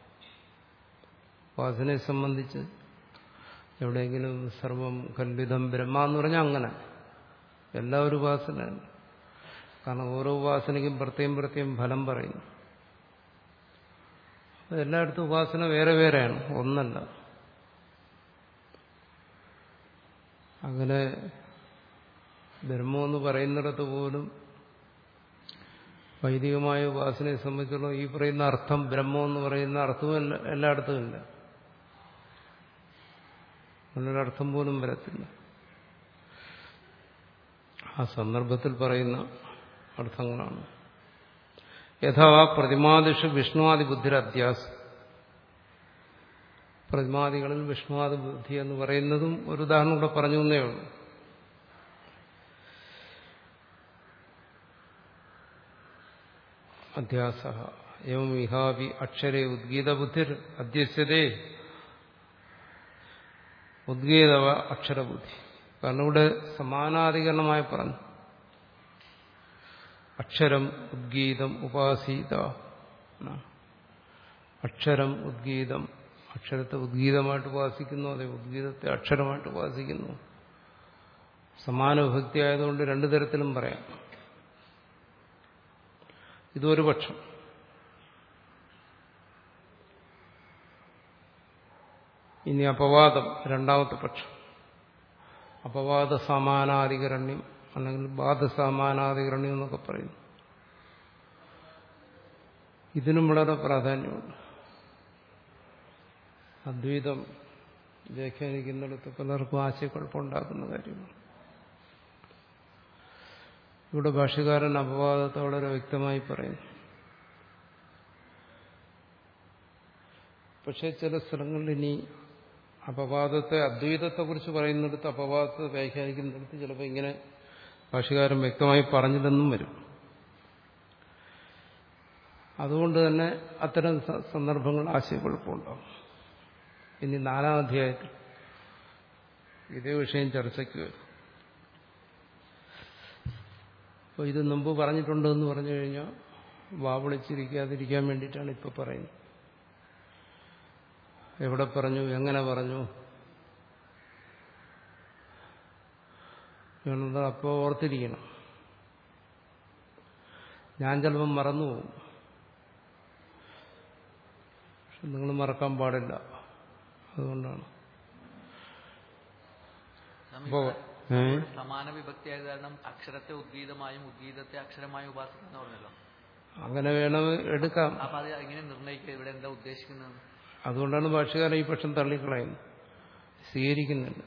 ഉപാസനയെ സംബന്ധിച്ച് എവിടെയെങ്കിലും സർവം കല്പിതം ബ്രഹ്മ എന്ന് പറഞ്ഞാൽ അങ്ങനെ എല്ലാ ഒരു ഉപാസനയാണ് കാരണം ഓരോ ഉപാസനയ്ക്കും പ്രത്യേകം പ്രത്യേകം ഫലം പറയുന്നു അത് എല്ലായിടത്തും ഉപാസന വേറെ വേറെയാണ് ഒന്നല്ല അങ്ങനെ ബ്രഹ്മമെന്ന് പറയുന്നിടത്ത് പോലും വൈദികമായ ഉപാസനയെ സംബന്ധിച്ചുള്ള ഈ പറയുന്ന അർത്ഥം ബ്രഹ്മം എന്ന് പറയുന്ന അർത്ഥവും എല്ലാ എല്ലായിടത്തും ഇല്ല അങ്ങനൊരർത്ഥം പോലും വരത്തില്ല ആ സന്ദർഭത്തിൽ പറയുന്ന അർത്ഥങ്ങളാണ് യഥാ പ്രതിമാദിഷു വിഷ്ണുവാദി ബുദ്ധിരധ്യാസം പ്രതിമാദികളിൽ വിഷ്ണുവാദ ബുദ്ധി എന്ന് പറയുന്നതും ഒരു ഉദാഹരണം കൂടെ പറഞ്ഞു എന്നേ ഉള്ളൂ അധ്യാസ എവം ഇഹാവി അക്ഷരേ ഉദ്ഗീതബുദ്ധിർ അധ്യസ്യതേ ഉദ്ഗീതവ അക്ഷരബുദ്ധി കാരണം ഇവിടെ സമാനാധികരണമായി പറഞ്ഞു അക്ഷരം ഉദ്ഗീതം ഉപാസീത അക്ഷരം ഉദ്ഗീതം അക്ഷരത്തെ ഉദ്ഗീതമായിട്ട് ഉപാസിക്കുന്നു അതെ ഉദ്ഗീതത്തെ അക്ഷരമായിട്ട് ഉപാസിക്കുന്നു സമാന വിഭക്തി ആയതുകൊണ്ട് രണ്ടു തരത്തിലും പറയാം ഇതൊരു പക്ഷം ഇനി അപവാദം രണ്ടാമത്തെ പക്ഷം അപവാദ സമാനാധികരണ്യം അല്ലെങ്കിൽ ബാധസമാനാധികരണ്യം എന്നൊക്കെ പറയുന്നു ഇതിനും വളരെ പ്രാധാന്യമുണ്ട് അദ്വൈതം വ്യാഖ്യാനിക്കുന്നിടത്ത് പലർക്കും ആശയക്കുഴപ്പമുണ്ടാക്കുന്ന കാര്യമാണ് ഇവിടെ ഭാഷകാരൻ അപവാദത്തെ വളരെ വ്യക്തമായി പറയുന്നു പക്ഷെ ചില സ്ഥലങ്ങളിൽ ഇനി അപവാദത്തെ അദ്വൈതത്തെക്കുറിച്ച് പറയുന്നിടത്ത് അപവാദത്തെ വ്യാഖ്യാനിക്കുന്നിടത്ത് ചിലപ്പോൾ ഇങ്ങനെ ഭാഷകാരൻ വ്യക്തമായി പറഞ്ഞില്ലെന്നും വരും അതുകൊണ്ട് തന്നെ അത്തരം സന്ദർഭങ്ങൾ ആശയക്കുഴപ്പമുണ്ടാവും ഇനി നാലാം അധ്യായത്തിൽ ഇതേ വിഷയം ചർച്ചയ്ക്ക് വരും അപ്പോൾ ഇത് മുമ്പ് പറഞ്ഞിട്ടുണ്ടെന്ന് പറഞ്ഞു കഴിഞ്ഞാൽ വാവിളിച്ചിരിക്കാതിരിക്കാൻ വേണ്ടിയിട്ടാണ് ഇപ്പോൾ പറയുന്നത് എവിടെ പറഞ്ഞു എങ്ങനെ പറഞ്ഞു എന്നത് അപ്പോൾ ഓർത്തിരിക്കണം ഞാൻ ചിലപ്പം മറന്നുപോകും പക്ഷെ നിങ്ങൾ മറക്കാൻ പാടില്ല അതുകൊണ്ടാണ് അപ്പോ ഏ സമാന വിഭക്തിയായത് കാരണം അക്ഷരത്തെ ഉദ്ഗീതമായും ഉദ്ഗീതത്തെ അക്ഷരമായും ഉപാസിക്കുന്ന പറഞ്ഞല്ലോ അങ്ങനെ വേണം എടുക്കാം അപ്പൊ അത് എങ്ങനെ നിർണ്ണയിക്കുക ഇവിടെ എന്താ ഉദ്ദേശിക്കുന്നത് അതുകൊണ്ടാണ് ഭാഷകാരൻ ഈ പക്ഷം തള്ളിക്കളയുന്നത് സ്വീകരിക്കുന്നില്ല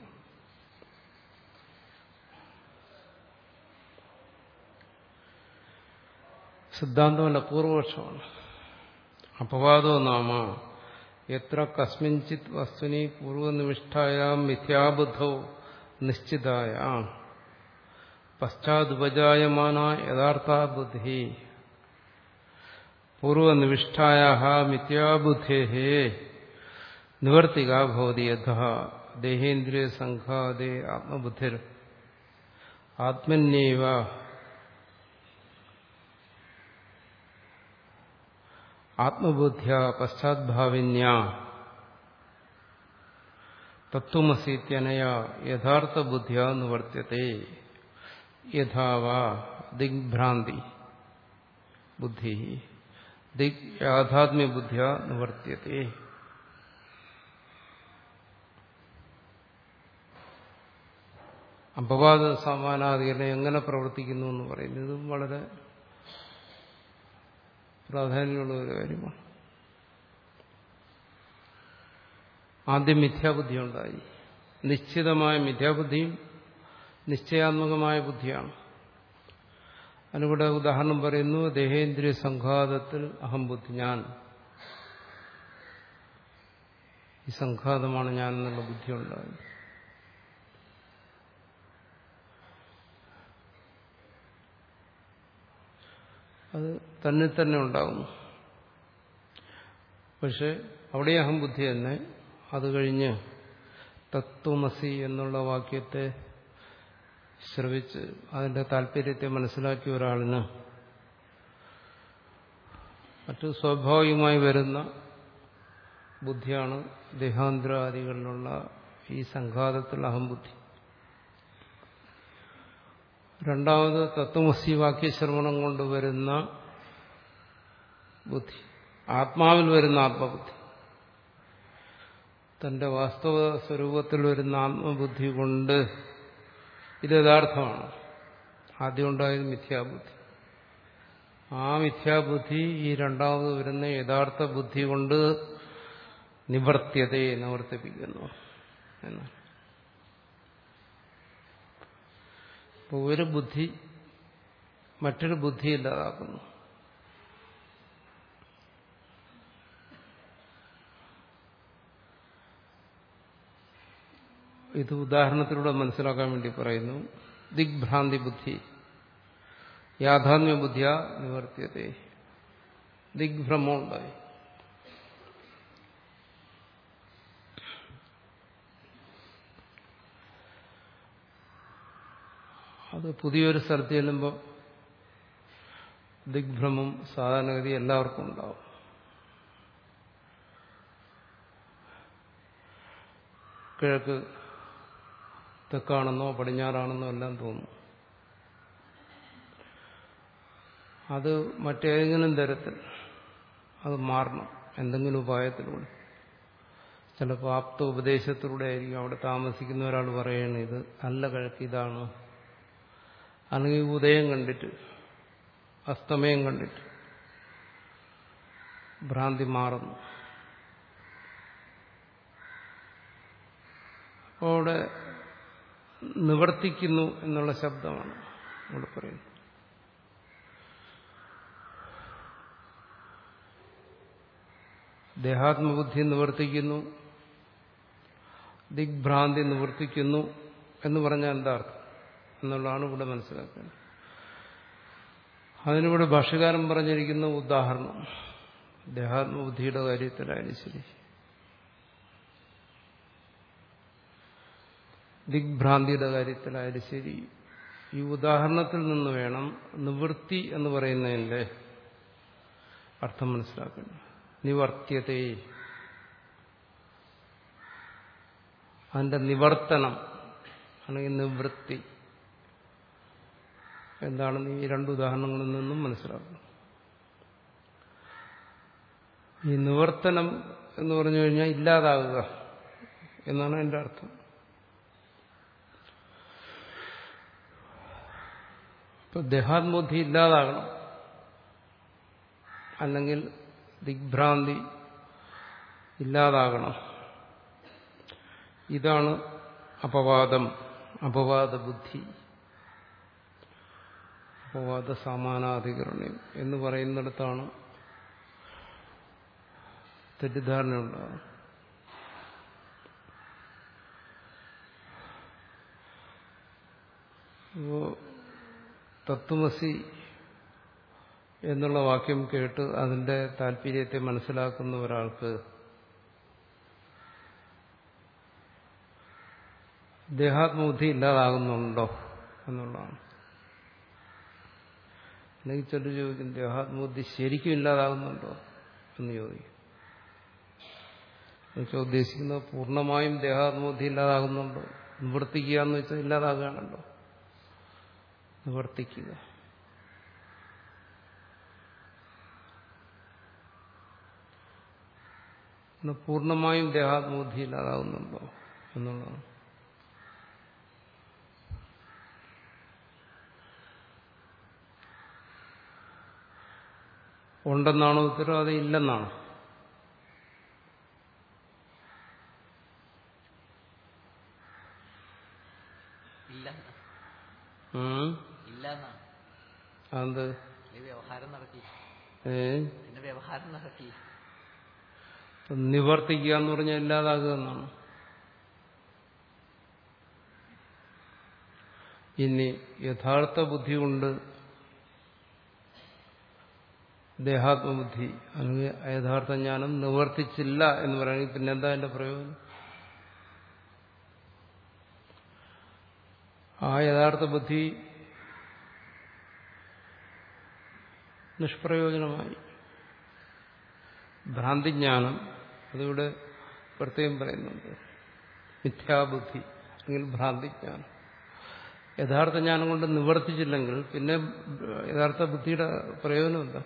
സിദ്ധാന്തമല്ല പൂർവപക്ഷമാണ് അപവാദോ നാമ എത്ര കസ്മിഞ്ചിത് വസ്തുനി പൂർവനിവിഷ്ഠായ മിഥ്യാബുദ്ധോ നിശ്ചിതായ പശ്ചാതുപജായമാന യഥാർത്ഥ ബുദ്ധി പൂർവനിവിഷ്ഠായ മിഥ്യാബുദ്ധേ നിവർത്തിക ഭവതി യഥ ദേഹേന്ദ്രിയ സംഘാദേ ആത്മബുദ്ധിർ ആത്മന്യേവ ആത്മബുദ്ധ്യ പശ്ചാത്ഭാവിന്യ തത്വമസീത്യനയ യഥാർത്ഥ ബുദ്ധ്യ നിവർത്യത്തെ യഥാവ ദിഗ്ഭ്രാന്തി ബുദ്ധി ദിഗ് യാഥാത്മ്യ ബുദ്ധ്യ നിവർത്യത്തെ അപവാദ സമാനാധികരണം എങ്ങനെ പ്രവർത്തിക്കുന്നു എന്ന് പറയുന്നത് ഇതും വളരെ പ്രാധാന്യമുള്ള ഒരു കാര്യമാണ് ആദ്യം മിഥ്യാബുദ്ധി ഉണ്ടായി നിശ്ചിതമായ മിഥ്യാബുദ്ധിയും നിശ്ചയാത്മകമായ ബുദ്ധിയാണ് അതിനിവിടെ ഉദാഹരണം പറയുന്നു ദേഹേന്ദ്രിയ സംഘാതത്തിൽ അഹംബുദ്ധി ഞാൻ ഈ സംഘാതമാണ് ഞാൻ എന്നുള്ള ബുദ്ധി ഉണ്ടായത് അത് തന്നെ തന്നെ ഉണ്ടാകുന്നു പക്ഷെ അവിടെ അഹംബുദ്ധി തന്നെ അത് കഴിഞ്ഞ് തത്വമസി എന്നുള്ള വാക്യത്തെ ശ്രവിച്ച് അതിന്റെ താല്പര്യത്തെ മനസ്സിലാക്കിയ ഒരാളിന് മറ്റു സ്വാഭാവികമായി വരുന്ന ബുദ്ധിയാണ് ദേഹാന്തരാദികളിലുള്ള ഈ സംഘാതത്തിലുള്ള അഹംബുദ്ധി രണ്ടാമത് തത്വമസി വാക്യശ്രവണം കൊണ്ട് വരുന്ന ബുദ്ധി ആത്മാവിൽ വരുന്ന ആത്മബുദ്ധി തന്റെ വാസ്തവ സ്വരൂപത്തിൽ വരുന്ന ആത്മബുദ്ധി കൊണ്ട് ഇത് യഥാർത്ഥമാണ് ആദ്യം ഉണ്ടായത് മിഥ്യാബുദ്ധി ആ മിഥ്യാബുദ്ധി ഈ രണ്ടാമത് വരുന്ന യഥാർത്ഥ ബുദ്ധി കൊണ്ട് നിവർത്തിയതയെ നിവർത്തിപ്പിക്കുന്നു എന്നാണ് അപ്പോൾ ഒരു ബുദ്ധി മറ്റൊരു ബുദ്ധി ഇല്ലാതാക്കുന്നു ഇത് ഉദാഹരണത്തിലൂടെ മനസ്സിലാക്കാൻ വേണ്ടി പറയുന്നു ദിഗ്ഭ്രാന്തി ബുദ്ധി യാഥാത്മ്യ ബുദ്ധിയ നിവർത്തിയതേ ദിഗ്ഭ്രമം ഉണ്ടായി അത് പുതിയൊരു സ്ഥലത്ത് ചെല്ലുമ്പോൾ ദിഗ്ഭ്രമം സാധാരണഗതി എല്ലാവർക്കും ഉണ്ടാവും കിഴക്ക് തെക്കാണെന്നോ പടിഞ്ഞാറാണെന്നോ എല്ലാം തോന്നും അത് മറ്റേതെങ്കിലും തരത്തിൽ അത് മാറണം എന്തെങ്കിലും ഉപായത്തിലൂടെ ചിലപ്പോൾ ആപ്ത ഉപദേശത്തിലൂടെ ആയിരിക്കും അവിടെ താമസിക്കുന്ന ഒരാൾ പറയണത് ഇത് അല്ല കിഴക്ക് ഇതാണ് അല്ലെങ്കിൽ ഉദയം കണ്ടിട്ട് അസ്തമയം കണ്ടിട്ട് ഭ്രാന്തി മാറുന്നു അപ്പോൾ അവിടെ നിവർത്തിക്കുന്നു എന്നുള്ള ശബ്ദമാണ് ഇവിടെ പറയുന്നത് ദേഹാത്മബുദ്ധി നിവർത്തിക്കുന്നു ദിഗ്ഭ്രാന്തി നിവർത്തിക്കുന്നു എന്ന് പറഞ്ഞാൽ എന്താ അർത്ഥം എന്നുള്ളതാണ് ഇവിടെ മനസ്സിലാക്കേണ്ടത് അതിനിവിടെ ഭാഷകാരൻ പറഞ്ഞിരിക്കുന്ന ഉദാഹരണം ദേഹാത്മബുദ്ധിയുടെ കാര്യത്തിലായാലും ശരി ദിഗ്ഭ്രാന്തിയുടെ കാര്യത്തിലായാലും ശരി ഈ ഉദാഹരണത്തിൽ നിന്ന് വേണം നിവൃത്തി എന്ന് പറയുന്നതിന്റെ അർത്ഥം മനസ്സിലാക്കേണ്ടത് നിവർത്തിയതേ അതിന്റെ നിവർത്തനം അല്ലെങ്കിൽ നിവൃത്തി എന്താണെന്ന് ഈ രണ്ട് ഉദാഹരണങ്ങളിൽ നിന്നും മനസ്സിലാക്കണം ഈ നിവർത്തനം എന്ന് പറഞ്ഞു കഴിഞ്ഞാൽ ഇല്ലാതാകുക എന്നാണ് എൻ്റെ അർത്ഥം ഇപ്പൊ ദേഹാത്മബുദ്ധി ഇല്ലാതാകണം അല്ലെങ്കിൽ ദിഗ്ഭ്രാന്തി ഇല്ലാതാകണം ഇതാണ് അപവാദം അപവാദ ബുദ്ധി അപവാദ സമാനാധികരണം എന്ന് പറയുന്നിടത്താണ് തെറ്റിദ്ധാരണ ഉണ്ടാകും തത്വമസി എന്നുള്ള വാക്യം കേട്ട് അതിന്റെ താല്പര്യത്തെ മനസ്സിലാക്കുന്ന ഒരാൾക്ക് ദേഹാത്മബുദ്ധി ഇല്ലാതാകുന്നുണ്ടോ എന്നുള്ളതാണ് അല്ലെങ്കിൽ ചിലർ ചോദിക്കും ദേഹാത്മബുദ്ധി ശരിക്കും ഇല്ലാതാകുന്നുണ്ടോ എന്ന് ചോദിക്കും എന്നുവെച്ചാൽ ഉദ്ദേശിക്കുന്നത് പൂർണ്ണമായും ദേഹാത്മബുദ്ധി ഇല്ലാതാകുന്നുണ്ടോ നിവർത്തിക്കുക എന്ന് വെച്ചാൽ ഇല്ലാതാകുകയാണല്ലോ നിവർത്തിക്കുക പൂർണ്ണമായും ദേഹാത്മബുദ്ധി ഇല്ലാതാകുന്നുണ്ടോ എന്നുള്ളതാണ് ഉണ്ടെന്നാണോ ഉത്തരം അത് ഇല്ലെന്നാണ് ഇല്ല ഇല്ല എന്നാണ് അത് വ്യവഹാരം നടക്കില്ല ഏ പിന്നെ വ്യവഹാരം നടക്കില്ല നിവർത്തിക്കുക എന്ന് പറഞ്ഞാൽ ഇല്ലാതാകുക എന്നാണ് ഇനി യഥാർത്ഥ ബുദ്ധി കൊണ്ട് ദേഹാത്മബുദ്ധി അല്ലെങ്കിൽ യഥാർത്ഥ ജ്ഞാനം നിവർത്തിച്ചില്ല എന്ന് പറയുകയാണെങ്കിൽ പിന്നെന്താ എന്റെ പ്രയോജനം ആ യഥാർത്ഥ ബുദ്ധി നിഷ്പ്രയോജനമായി ഭ്രാന്തിജ്ഞാനം അതിവിടെ പ്രത്യേകം പറയുന്നുണ്ട് മിഥ്യാബുദ്ധി അല്ലെങ്കിൽ ഭ്രാന്തിജ്ഞാനം യഥാർത്ഥ ജ്ഞാനം കൊണ്ട് നിവർത്തിച്ചില്ലെങ്കിൽ പിന്നെ യഥാർത്ഥ ബുദ്ധിയുടെ പ്രയോജനം എന്താ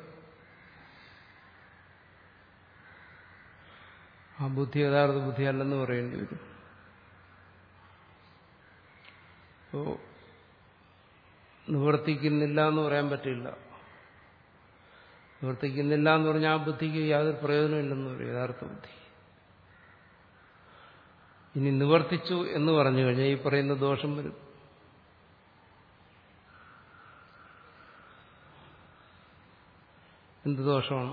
ആ ബുദ്ധി യഥാർത്ഥ ബുദ്ധിയല്ലെന്ന് പറയേണ്ടി വരും അപ്പോ നിവർത്തിക്കുന്നില്ല എന്ന് പറയാൻ പറ്റില്ല നിവർത്തിക്കുന്നില്ല എന്ന് പറഞ്ഞാൽ ആ ബുദ്ധിക്ക് യാതൊരു പ്രയോജനമില്ലെന്ന് പറയും യഥാർത്ഥ ബുദ്ധി ഇനി നിവർത്തിച്ചു എന്ന് പറഞ്ഞു കഴിഞ്ഞാൽ ഈ പറയുന്ന ദോഷം വരും എന്ത് ദോഷമാണ്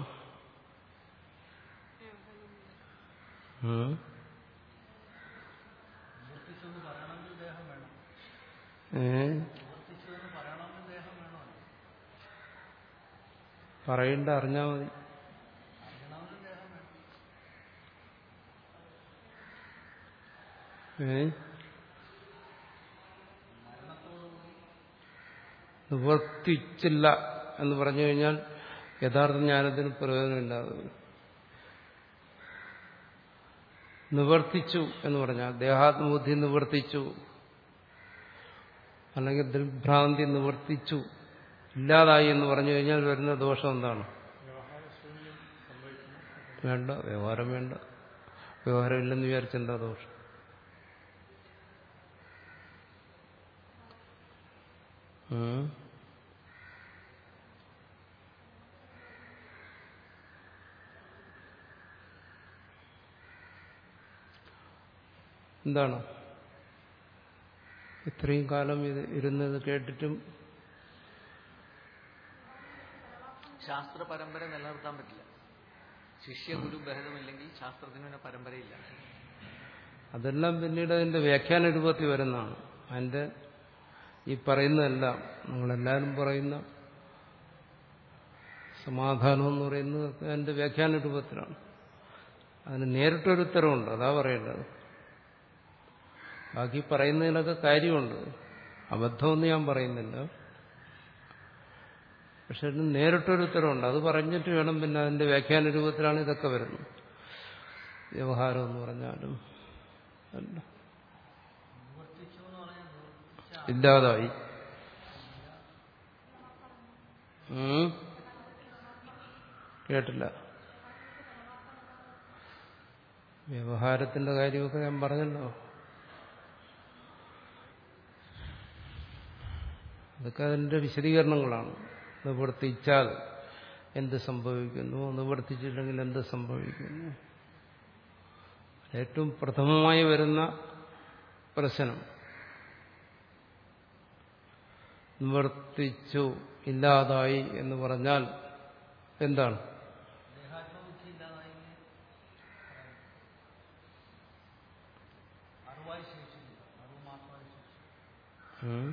ഉം? ഏ പറയണ്ട അറിഞ്ഞാ മതി ഏ നിവർത്തിച്ചില്ല എന്ന് പറഞ്ഞു കഴിഞ്ഞാൽ യഥാർത്ഥ ജ്ഞാനത്തിന് പ്രയോജനമില്ലാതെ വരും നിവർത്തിച്ചു എന്ന് പറഞ്ഞാൽ ദേഹാത്മബുദ്ധി നിവർത്തിച്ചു അല്ലെങ്കിൽ ദിൽഭ്രാന്തി നിവർത്തിച്ചു ഇല്ലാതായി എന്ന് പറഞ്ഞു കഴിഞ്ഞാൽ വരുന്ന ദോഷം എന്താണ് വേണ്ട വ്യവഹാരം വേണ്ട വ്യവഹാരം ഇല്ലെന്ന് വിചാരിച്ചെന്താ ദോഷം ഉം. എന്താണ് ഇത്രയും കാലം ഇത് ഇരുന്നത് കേട്ടിട്ടും ശാസ്ത്ര പരമ്പര നിലനിർത്താൻ പറ്റില്ല ശിഷ്യ ഗുരു ഭേദമില്ലെങ്കിൽ ശാസ്ത്രത്തിന് പിന്നെ പരമ്പരയില്ല അതെല്ലാം പിന്നീട് അതിന്റെ വ്യാഖ്യാന രൂപത്തിൽ വരുന്നതാണ് അതിന്റെ ഈ പറയുന്നതെല്ലാം നിങ്ങളെല്ലാവരും പറയുന്ന സമാധാനം എന്ന് പറയുന്നത് അതിന്റെ വ്യാഖ്യാന രൂപത്തിലാണ് അതിന് നേരിട്ടൊരു ഉത്തരവുണ്ട് അതാ പറയേണ്ടത് ബാക്കി പറയുന്നതിനൊക്കെ കാര്യമുണ്ട് അബദ്ധമൊന്നും ഞാൻ പറയുന്നില്ല പക്ഷെ അതിന് നേരിട്ടൊരു ഉത്തരവുണ്ട് അത് പറഞ്ഞിട്ട് വേണം പിന്നെ അതിന്റെ വ്യാഖ്യാന രൂപത്തിലാണ് ഇതൊക്കെ വരുന്നത് വ്യവഹാരം എന്ന് പറഞ്ഞാലും അല്ല ഇല്ലാതായി ഉം. കേട്ടില്ല വ്യവഹാരത്തിന്റെ കാര്യമൊക്കെ ഞാൻ പറഞ്ഞല്ലോ അതൊക്കെ അതിന്റെ വിശദീകരണങ്ങളാണ് നിവർത്തിച്ചാൽ എന്ത് സംഭവിക്കുന്നു നിവർത്തിച്ചില്ലെങ്കിൽ എന്ത് സംഭവിക്കുന്നു ഏറ്റവും പ്രഥമമായി വരുന്ന പ്രശ്നം നിവർത്തിച്ചു ഇല്ലാതായി എന്ന് പറഞ്ഞാൽ എന്താണ് ഉം.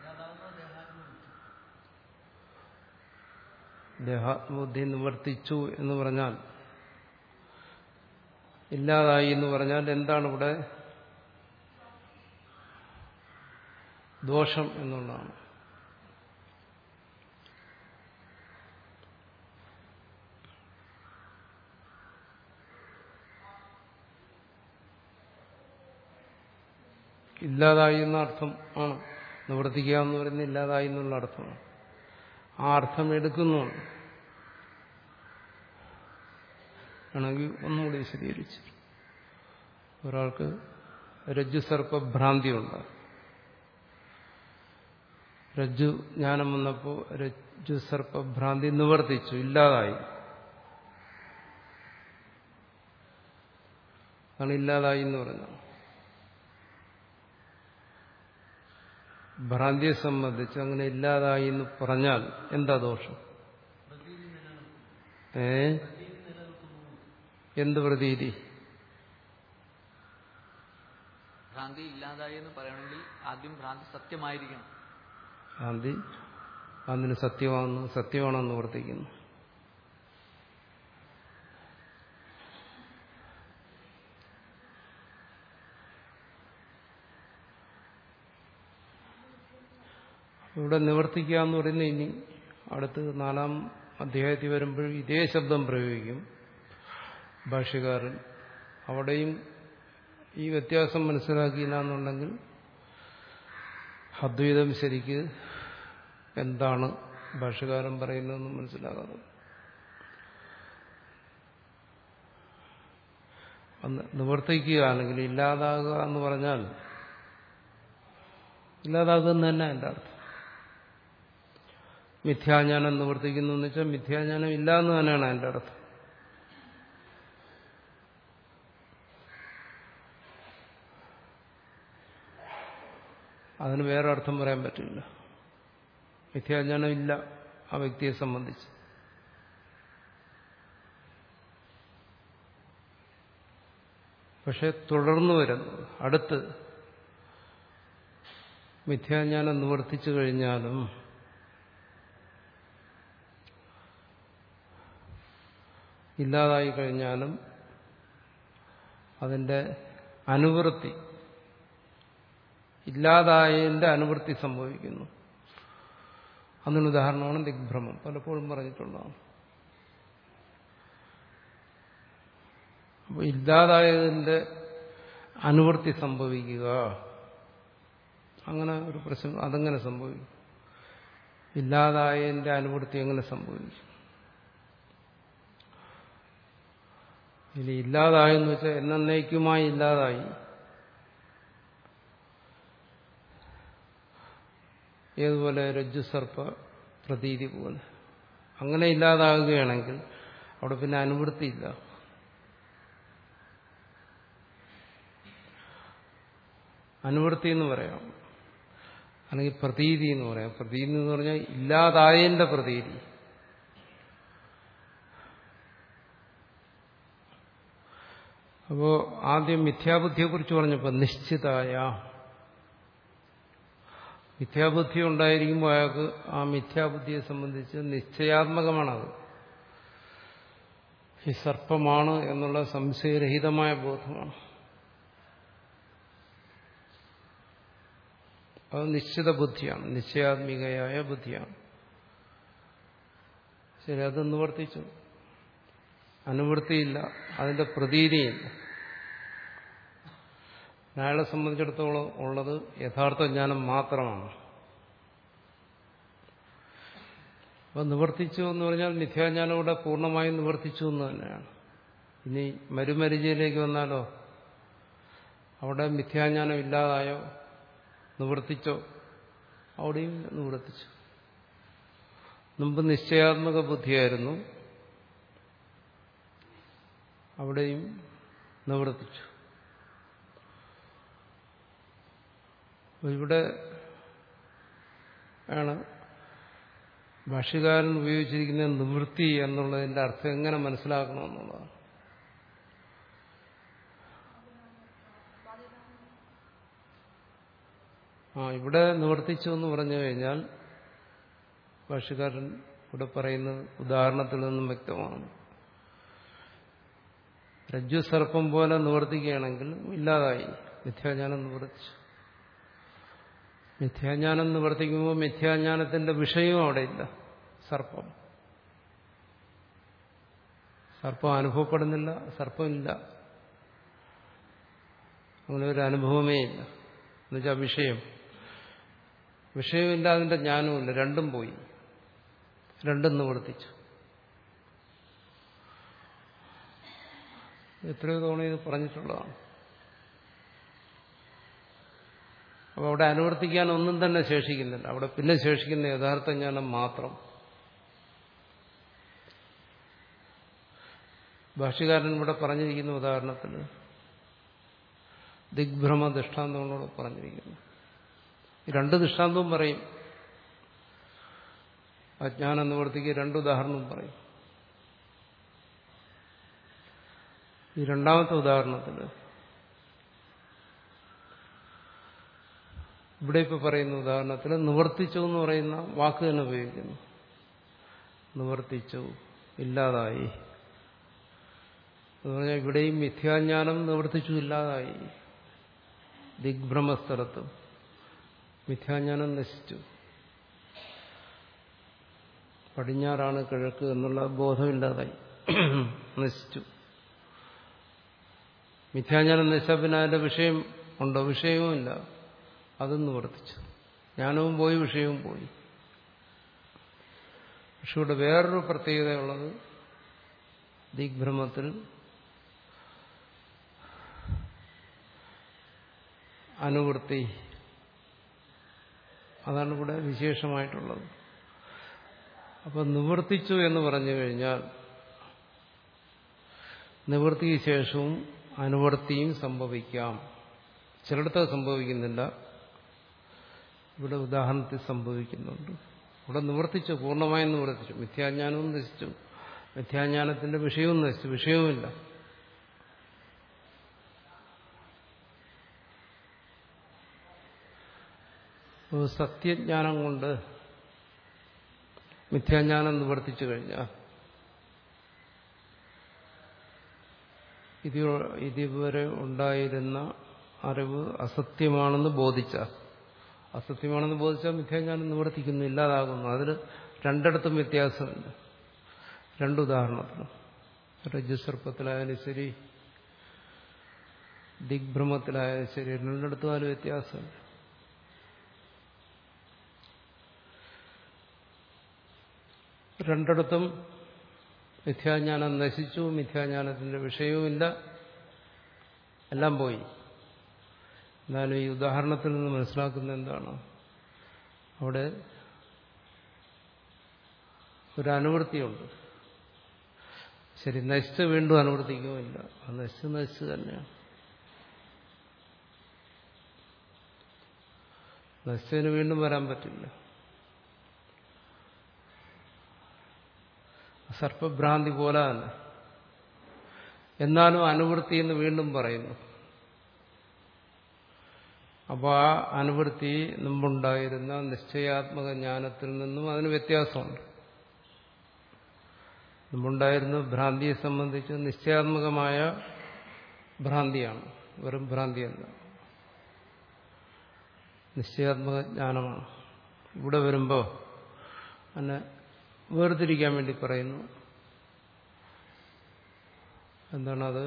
ദേഹാത്മബുദ്ധി നിവർത്തിച്ചു എന്ന് പറഞ്ഞാൽ ഇല്ലാതായി എന്ന് പറഞ്ഞാൽ എന്താണ് ഇവിടെ ദോഷം എന്നുള്ളതാണ് ഇല്ലാതായി എന്ന അർത്ഥം ആണ് നിവർത്തിക്കുക എന്ന് പറയുന്നത് ഇല്ലാതായി എന്നുള്ള അർത്ഥമാണ് ആ അർത്ഥം എടുക്കുന്നുണ്ട് ആണെങ്കിൽ ഒന്നുകൂടി വിശദീകരിച്ചു ഒരാൾക്ക് രജ്ജുസർപ്പഭ്രാന്തിയുണ്ട് രജ്ജു ജ്ഞാനം വന്നപ്പോൾ രജ്ജുസർപ്പഭ്രാന്തി നിവർത്തിച്ചു ഇല്ലാതായി അതാണ് ഇല്ലാതായി എന്ന് പറഞ്ഞത് ഭ്രാന്തിയെ സംബന്ധിച്ച് അങ്ങനെ ഇല്ലാതായി എന്ന് പറഞ്ഞാൽ എന്താ ദോഷം ഏ എന്ത് പ്രതീതി ഭ്രാന്തി ഇല്ലാതായി എന്ന് പറയണമെങ്കിൽ ആദ്യം ഭ്രാന്തി സത്യമായിരിക്കണം ഭ്രാന്തി അതിന് സത്യമാണെന്ന് സത്യമാണെന്ന് പ്രവർത്തിക്കുന്നു ഇവിടെ നിവർത്തിക്കുക എന്ന് പറയുന്നത് ഇനി അടുത്ത് നാലാം അധ്യായത്തിൽ വരുമ്പോൾ ഇതേ ശബ്ദം പ്രയോഗിക്കും ഭാഷ്യകാരൻ അവിടെയും ഈ വ്യത്യാസം മനസ്സിലാക്കിയില്ല എന്നുണ്ടെങ്കിൽ അദ്വൈതം ശരിക്ക് എന്താണ് ഭാഷകാരൻ പറയുന്നതെന്ന് മനസ്സിലാകാതെ അന്ന് നിവർത്തിക്കുക അല്ലെങ്കിൽ ഇല്ലാതാകുക എന്ന് പറഞ്ഞാൽ ഇല്ലാതാകുക എന്ന് തന്നെ എൻ്റെ അർത്ഥം മിഥ്യാജ്ഞാനം നിവർത്തിക്കുന്നു എന്ന് വെച്ചാൽ മിഥ്യാജ്ഞാനം ഇല്ല എന്ന് തന്നെയാണ് എൻ്റെ അർത്ഥം അതിന് വേറെ അർത്ഥം പറയാൻ പറ്റില്ല മിഥ്യാജ്ഞാനം ഇല്ല ആ വ്യക്തിയെ സംബന്ധിച്ച് പക്ഷെ തുടർന്നു വരുന്നത് അടുത്ത് മിഥ്യാജ്ഞാനം നിവർത്തിച്ചു കഴിഞ്ഞാലും ഇല്ലാതായി കഴിഞ്ഞാലും അതിൻ്റെ അനുവൃത്തി ഇല്ലാതായതിൻ്റെ അനുവൃത്തി സംഭവിക്കുന്നു അതിന് ഉദാഹരണമാണ് ദിഗ്ഭ്രമം പലപ്പോഴും പറഞ്ഞിട്ടുള്ളതാണ് അപ്പോൾ ഇല്ലാതായതിൻ്റെ അനുവൃത്തി സംഭവിക്കുക അങ്ങനെ ഒരു പ്രശ്നം അതെങ്ങനെ സംഭവിക്കും ഇല്ലാതായതിൻ്റെ അനുവൃത്തി എങ്ങനെ സംഭവിക്കും ഇനി ഇല്ലാതായെന്ന് വെച്ചാൽ എന്നേക്കുമായി ഇല്ലാതായി ഏതുപോലെ രജ്ജുസർപ്പ പ്രതീതി പോലെ അങ്ങനെ ഇല്ലാതാകുകയാണെങ്കിൽ അവിടെ പിന്നെ അനുവൃത്തിയില്ല അനുവൃത്തി എന്ന് പറയാം അല്ലെങ്കിൽ പ്രതീതി എന്ന് പറയാം പ്രതീതി എന്ന് പറഞ്ഞാൽ ഇല്ലാതായതിന്റെ പ്രതീതി അപ്പോ ആദ്യം മിഥ്യാബുദ്ധിയെക്കുറിച്ച് പറഞ്ഞപ്പോൾ നിശ്ചിതായ മിഥ്യാബുദ്ധി ഉണ്ടായിരിക്കുമ്പോൾ അയാൾക്ക് ആ മിഥ്യാബുദ്ധിയെ സംബന്ധിച്ച് നിശ്ചയാത്മകമാണത് ഈ സർപ്പമാണ് എന്നുള്ള സംശയരഹിതമായ ബോധമാണ് അത് നിശ്ചിത ബുദ്ധിയാണ് നിശ്ചയാത്മികയായ ബുദ്ധിയാണ് ശരി അത് നിവർത്തിച്ചു അനുവൃത്തിയില്ല അതിന്റെ പ്രതീതിയില്ല അയാളെ സംബന്ധിച്ചിടത്തോളം ഉള്ളത് യഥാർത്ഥ ജ്ഞാനം മാത്രമാണ് അപ്പൊ നിവർത്തിച്ചു എന്ന് പറഞ്ഞാൽ മിഥ്യാജ്ഞാനം ഇവിടെ പൂർണ്ണമായും നിവർത്തിച്ചു എന്ന് തന്നെയാണ് ഇനി മരുമരിചയിലേക്ക് വന്നാലോ അവിടെ മിഥ്യാജ്ഞാനം ഇല്ലാതായോ നിവർത്തിച്ചോ അവിടെയും നിവർത്തിച്ചു മുമ്പ് നിശ്ചയാത്മക ബുദ്ധിയായിരുന്നു അവിടെയും നിവർത്തിച്ചു ഇവിടെ ആണ് ഭാഷ്യകാരൻ ഉപയോഗിച്ചിരിക്കുന്ന നിവൃത്തി എന്നുള്ളതിന്റെ അർത്ഥം എങ്ങനെ മനസ്സിലാക്കണമെന്നുള്ളതാണ് ആ ഇവിടെ നിവർത്തിച്ചു എന്ന് പറഞ്ഞു കഴിഞ്ഞാൽ ഭാഷ്യകാരൻ ഇവിടെ പറയുന്നത് ഉദാഹരണത്തിൽ നിന്നും വ്യക്തമാണ് രജ്ജു സർപ്പം പോലെ നിവർത്തിക്കുകയാണെങ്കിൽ ഇല്ലാതായി മിഥ്യാജ്ഞാനം നിവർത്തിച്ചു മിഥ്യാജ്ഞാനം നിവർത്തിക്കുമ്പോൾ മിഥ്യാജ്ഞാനത്തിന്റെ വിഷയവും അവിടെ ഇല്ല സർപ്പം സർപ്പം അനുഭവപ്പെടുന്നില്ല സർപ്പമില്ല അങ്ങനെ ഒരു അനുഭവമേ ഇല്ല എന്നുവെച്ചാൽ വിഷയം വിഷയമില്ല അതിന്റെ ജ്ഞാനവുമില്ല രണ്ടും പോയി രണ്ടും നിവർത്തിച്ചു എത്രയോ തവണ ഇത് പറഞ്ഞിട്ടുള്ളതാണ് അപ്പോൾ അവിടെ അനുവർത്തിക്കാൻ ഒന്നും തന്നെ ശേഷിക്കുന്നില്ല അവിടെ പിന്നെ ശേഷിക്കുന്ന യഥാർത്ഥ ജ്ഞാനം മാത്രം ഭാഷ്യകാരൻ ഇവിടെ പറഞ്ഞിരിക്കുന്ന ഉദാഹരണത്തിൽ ദിഗ്ഭ്രമ ദൃഷ്ടാന്തങ്ങളോട് പറഞ്ഞിരിക്കുന്നു ഈ രണ്ട് ദൃഷ്ടാന്തവും പറയും അജ്ഞാന നിവർത്തിക്ക് രണ്ട് ഉദാഹരണവും പറയും ഈ രണ്ടാമത്തെ ഉദാഹരണത്തിൽ ഇവിടെ ഇപ്പൊ പറയുന്ന ഉദാഹരണത്തിൽ നിവർത്തിച്ചു എന്ന് പറയുന്ന വാക്ക് തന്നെ ഉപയോഗിക്കുന്നു നിവർത്തിച്ചു ഇല്ലാതായി എന്ന് പറഞ്ഞാൽ ഇവിടെയും മിഥ്യാജ്ഞാനം നിവർത്തിച്ചു ഇല്ലാതായി ദിഗ്ഭ്രമസ്ഥലത്തും മിഥ്യാജ്ഞാനം നശിച്ചു പടിഞ്ഞാറാണ് കിഴക്ക് എന്നുള്ള ബോധമില്ലാതായി നശിച്ചു മിഥ്യാജ്ഞാനം നശിച്ച പിന്നെ അതിന്റെ വിഷയം ഉണ്ടോ വിഷയവുമില്ല അതും നിവർത്തിച്ചു ജ്ഞാനവും പോയി വിഷയവും പോയി പക്ഷെ ഇവിടെ വേറൊരു പ്രത്യേകതയുള്ളത് ദിഗ്ഭ്രമത്തിൽ അനുവൃത്തി അതാണ് ഇവിടെ വിശേഷമായിട്ടുള്ളത് അപ്പൊ നിവർത്തിച്ചു എന്ന് പറഞ്ഞു കഴിഞ്ഞാൽ നിവൃത്തിക്ക് ശേഷവും അനുവർത്തിയും സംഭവിക്കാം ചിലയിടത്ത് സംഭവിക്കുന്നില്ല ഇവിടെ ഉദാഹരണത്തിൽ സംഭവിക്കുന്നുണ്ട് ഇവിടെ നിവർത്തിച്ചു പൂർണ്ണമായും നിവർത്തിച്ചു മിഥ്യാജ്ഞാനവും നശിച്ചു മിഥ്യാജ്ഞാനത്തിന്റെ വിഷയവും നശിച്ചു വിഷയവുമില്ല സത്യജ്ഞാനം കൊണ്ട് മിഥ്യാജ്ഞാനം നിവർത്തിച്ചു കഴിഞ്ഞാൽ ഇത് ഇതുവരെ ഉണ്ടായിരുന്ന അറിവ് അസത്യമാണെന്ന് ബോധിച്ച അസത്യമാണെന്ന് ബോധിച്ചാൽ മിഥ്യാജ്ഞാനം നിവർത്തിക്കുന്നു ഇല്ലാതാകുന്നു അതിൽ രണ്ടിടത്തും വ്യത്യാസമുണ്ട് രണ്ടുദാഹരണത്തിനും രജ്ജുസർപ്പത്തിലായാലും ശരി ദിഗ്ഭ്രമത്തിലായാലും ശരി രണ്ടിടത്തും അതിൽ വ്യത്യാസമുണ്ട് രണ്ടിടത്തും മിഥ്യാജ്ഞാനം നശിച്ചു മിഥ്യാജ്ഞാനത്തിന്റെ വിഷയവുമില്ല എല്ലാം പോയി എന്നാലും ഈ ഉദാഹരണത്തിൽ നിന്ന് മനസ്സിലാക്കുന്ന എന്താണ് അവിടെ ഒരു അനുവൃത്തിയുണ്ട് ശരി നശിച്ച് വീണ്ടും അനുവർത്തിക്കുമില്ല അത് നശിച്ച് നശിച്ച് തന്നെയാണ് നശിച്ചതിന് വീണ്ടും വരാൻ പറ്റില്ല സർപ്പഭ്രാന്തി പോലെ തന്നെ എന്നാലും അനുവൃത്തി എന്ന് വീണ്ടും പറയുന്നു അപ്പോൾ ആ അനുവൃത്തി മുമ്പുണ്ടായിരുന്ന നിശ്ചയാത്മക ജ്ഞാനത്തിൽ നിന്നും അതിന് വ്യത്യാസമുണ്ട് മുമ്പുണ്ടായിരുന്ന ഭ്രാന്തിയെ സംബന്ധിച്ച് നിശ്ചയാത്മകമായ ഭ്രാന്തിയാണ് വെറും ഭ്രാന്തിയല്ല നിശ്ചയാത്മക ജ്ഞാനമാണ് ഇവിടെ വരുമ്പോൾ അതിനെ വേർതിരിക്കാൻ വേണ്ടി പറയുന്നു എന്താണത്